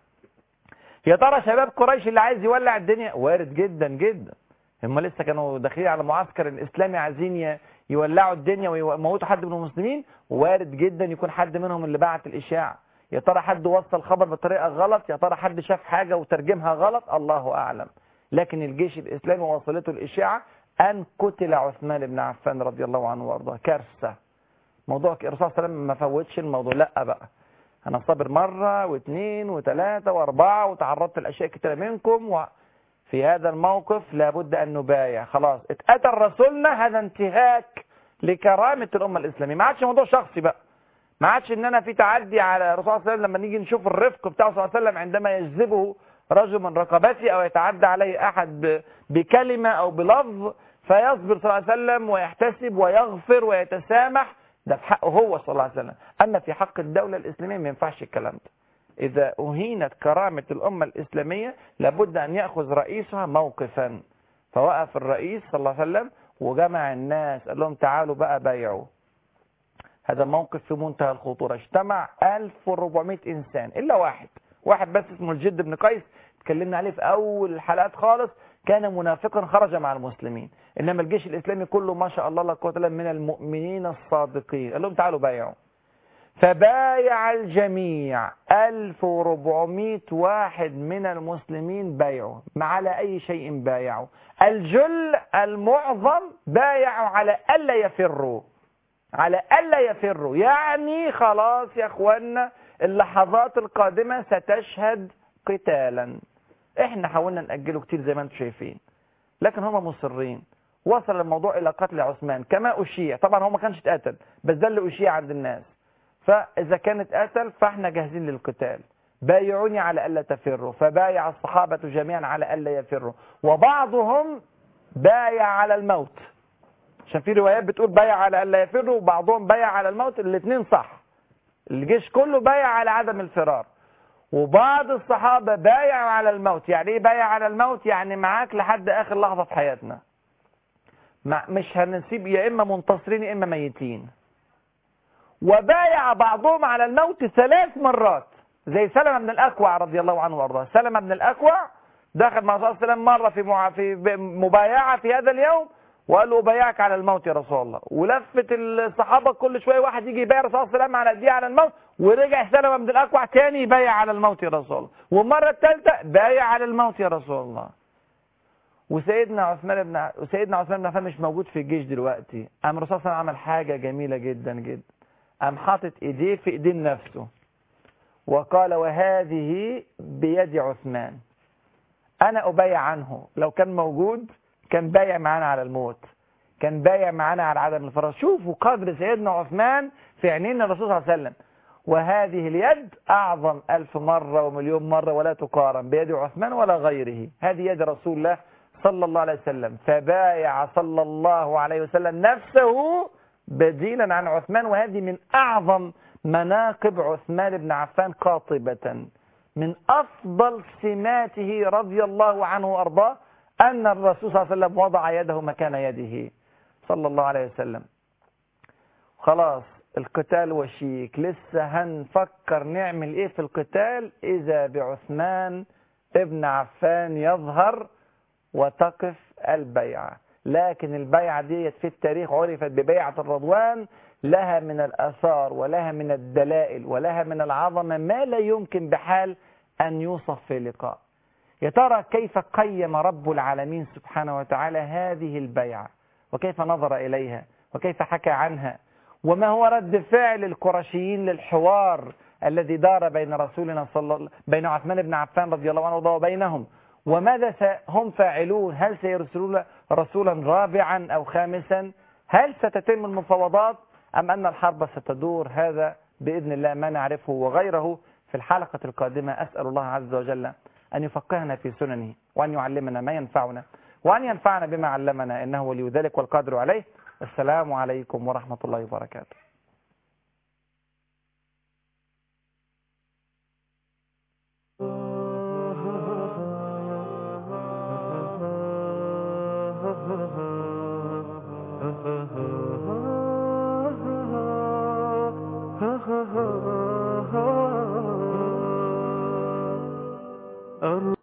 يا ترى شباب قريش اللي عايز يولع الدنيا وارد جدا جدا هم لسه كانوا داخلين على معسكر الاسلامي عايزين ي- يولعوا الدنيا ويموتوا حد من المسلمين وارد جدا يكون حد منهم اللي بعت الاشاعه يا ترى حد وصل خبر بطريقه غلط يا ترى حد شاف حاجه وترجمها غلط الله اعلم لكن الجيش الاسلامي وصلته الاشاعه ان قتل عثمان بن عفان رضي الله عنه وارضاه كارثه موضوع ك- الرسول صلى الله عليه وسلم ما فوتش الموضوع لا بقى انا صابر مره واثنين وثلاثه واربعه وتعرضت لاشياء كتيره منكم و... في هذا الموقف لابد أن نبايع خلاص اتقتل رسولنا هذا انتهاك لكرامة الأمة الإسلامية ما عادش موضوع شخصي بقى ما عادش ان انا في تعدي على الرسول صلى الله عليه وسلم لما نيجي نشوف الرفق بتاعه صلى الله عليه وسلم عندما يجذبه رجل من رقبته او يتعدى عليه احد ب- بكلمة او بلفظ فيصبر صلى الله عليه وسلم ويحتسب ويغفر ويتسامح ده في حقه هو صلى الله عليه وسلم اما في حق الدولة الاسلامية ما ينفعش الكلام ده اذا اهينت كرامة الامة الاسلامية لابد ان ياخذ رئيسها موقفا فوقف الرئيس صلى الله عليه وسلم وجمع الناس قال لهم تعالوا بقى بايعوا هذا موقف في منتهى الخطورة اجتمع 1400 إنسان إلا واحد واحد بس اسمه الجد بن قيس اتكلمنا عليه في أول الحلقات خالص كان منافقا خرج مع المسلمين إنما الجيش الإسلامي كله ما شاء الله لا قوة إلا من المؤمنين الصادقين قال لهم تعالوا بايعوا فبايع الجميع 1400 واحد من المسلمين بايعوا ما على أي شيء بايعوا الجل المعظم بايعوا على ألا يفروا على ألا يفروا يعني خلاص يا اخوانا اللحظات القادمة ستشهد قتالا احنا حاولنا نأجله كتير زي ما انتم شايفين لكن هم مصرين وصل الموضوع الى قتل عثمان كما اشيع طبعا هو ما كانش اتقتل بس ده اللي اشيع عند الناس فاذا كان اتقتل فاحنا جاهزين للقتال بايعوني على الا تفروا فبايع الصحابة جميعا على الا يفروا وبعضهم بايع على الموت عشان في روايات بتقول بايع على الا يفروا وبعضهم بايع على الموت الاثنين صح الجيش كله بايع على عدم الفرار وبعض الصحابة بايعوا على الموت يعني ايه بايع على الموت يعني معاك لحد اخر لحظة في حياتنا ما مش هنسيب يا اما منتصرين يا اما ميتين وبايع بعضهم على الموت ثلاث مرات زي سلمة بن الاكوع رضي الله عنه وارضاه سلمة بن الاكوع دخل مع الرسول صلى الله عليه وسلم مرة في مع... في مبايعة في هذا اليوم وقال له أبايعك على الموت يا رسول الله ولفت الصحابة كل شوية واحد يجي يبايع الرسول صلى الله عليه وسلم على دي على الموت ورجع سلمة بن الأكوع تاني يبايع على الموت يا رسول الله والمرة الثالثة بايع على الموت يا رسول الله وسيدنا عثمان بن ع- وسيدنا عثمان بن عفان مش موجود في الجيش دلوقتي قام الرسول صلى الله عليه وسلم عمل حاجة جميلة جدا جدا قام حاطط ايديه في ايدين نفسه وقال وهذه بيد عثمان انا ابايع عنه لو كان موجود كان بايع معانا على الموت كان بايع معانا على عدم الفرار شوفوا قدر سيدنا عثمان في عينين الرسول صلى الله عليه وسلم وهذه اليد أعظم ألف مرة ومليون مرة ولا تقارن بيد عثمان ولا غيره هذه يد رسول الله صلى الله عليه وسلم فبايع صلى الله عليه وسلم نفسه بديلا عن عثمان وهذه من أعظم مناقب عثمان بن عفان قاطبة من أفضل سماته رضي الله عنه وأرضاه أن الرسول صلى الله عليه وسلم وضع يده مكان يده صلى الله عليه وسلم خلاص القتال وشيك لسه هنفكر نعمل ايه في القتال اذا بعثمان ابن عفان يظهر وتقف البيعة لكن البيعة ديت في التاريخ عرفت ببيعة الرضوان لها من الآثار ولها من الدلائل ولها من العظمة ما لا يمكن بحال أن يوصف في لقاء يا ترى كيف قيم رب العالمين سبحانه وتعالى هذه البيعة وكيف نظر إليها وكيف حكى عنها وما هو رد فعل القرشيين للحوار الذي دار بين رسولنا صلى الله بين عثمان بن عفان رضي الله عنه وارضاه وبينهم وماذا س- هم فاعلون هل سيرسلون رسولا رابعا أو خامسا هل ستتم المفاوضات أم أن الحرب ستدور هذا بإذن الله ما نعرفه وغيره في الحلقة القادمة أسأل الله عز وجل أن يفقهنا في سننه وأن يعلمنا ما ينفعنا وأن ينفعنا بما علمنا إنه ولي ذلك والقادر عليه السلام عليكم ورحمة الله وبركاته الر-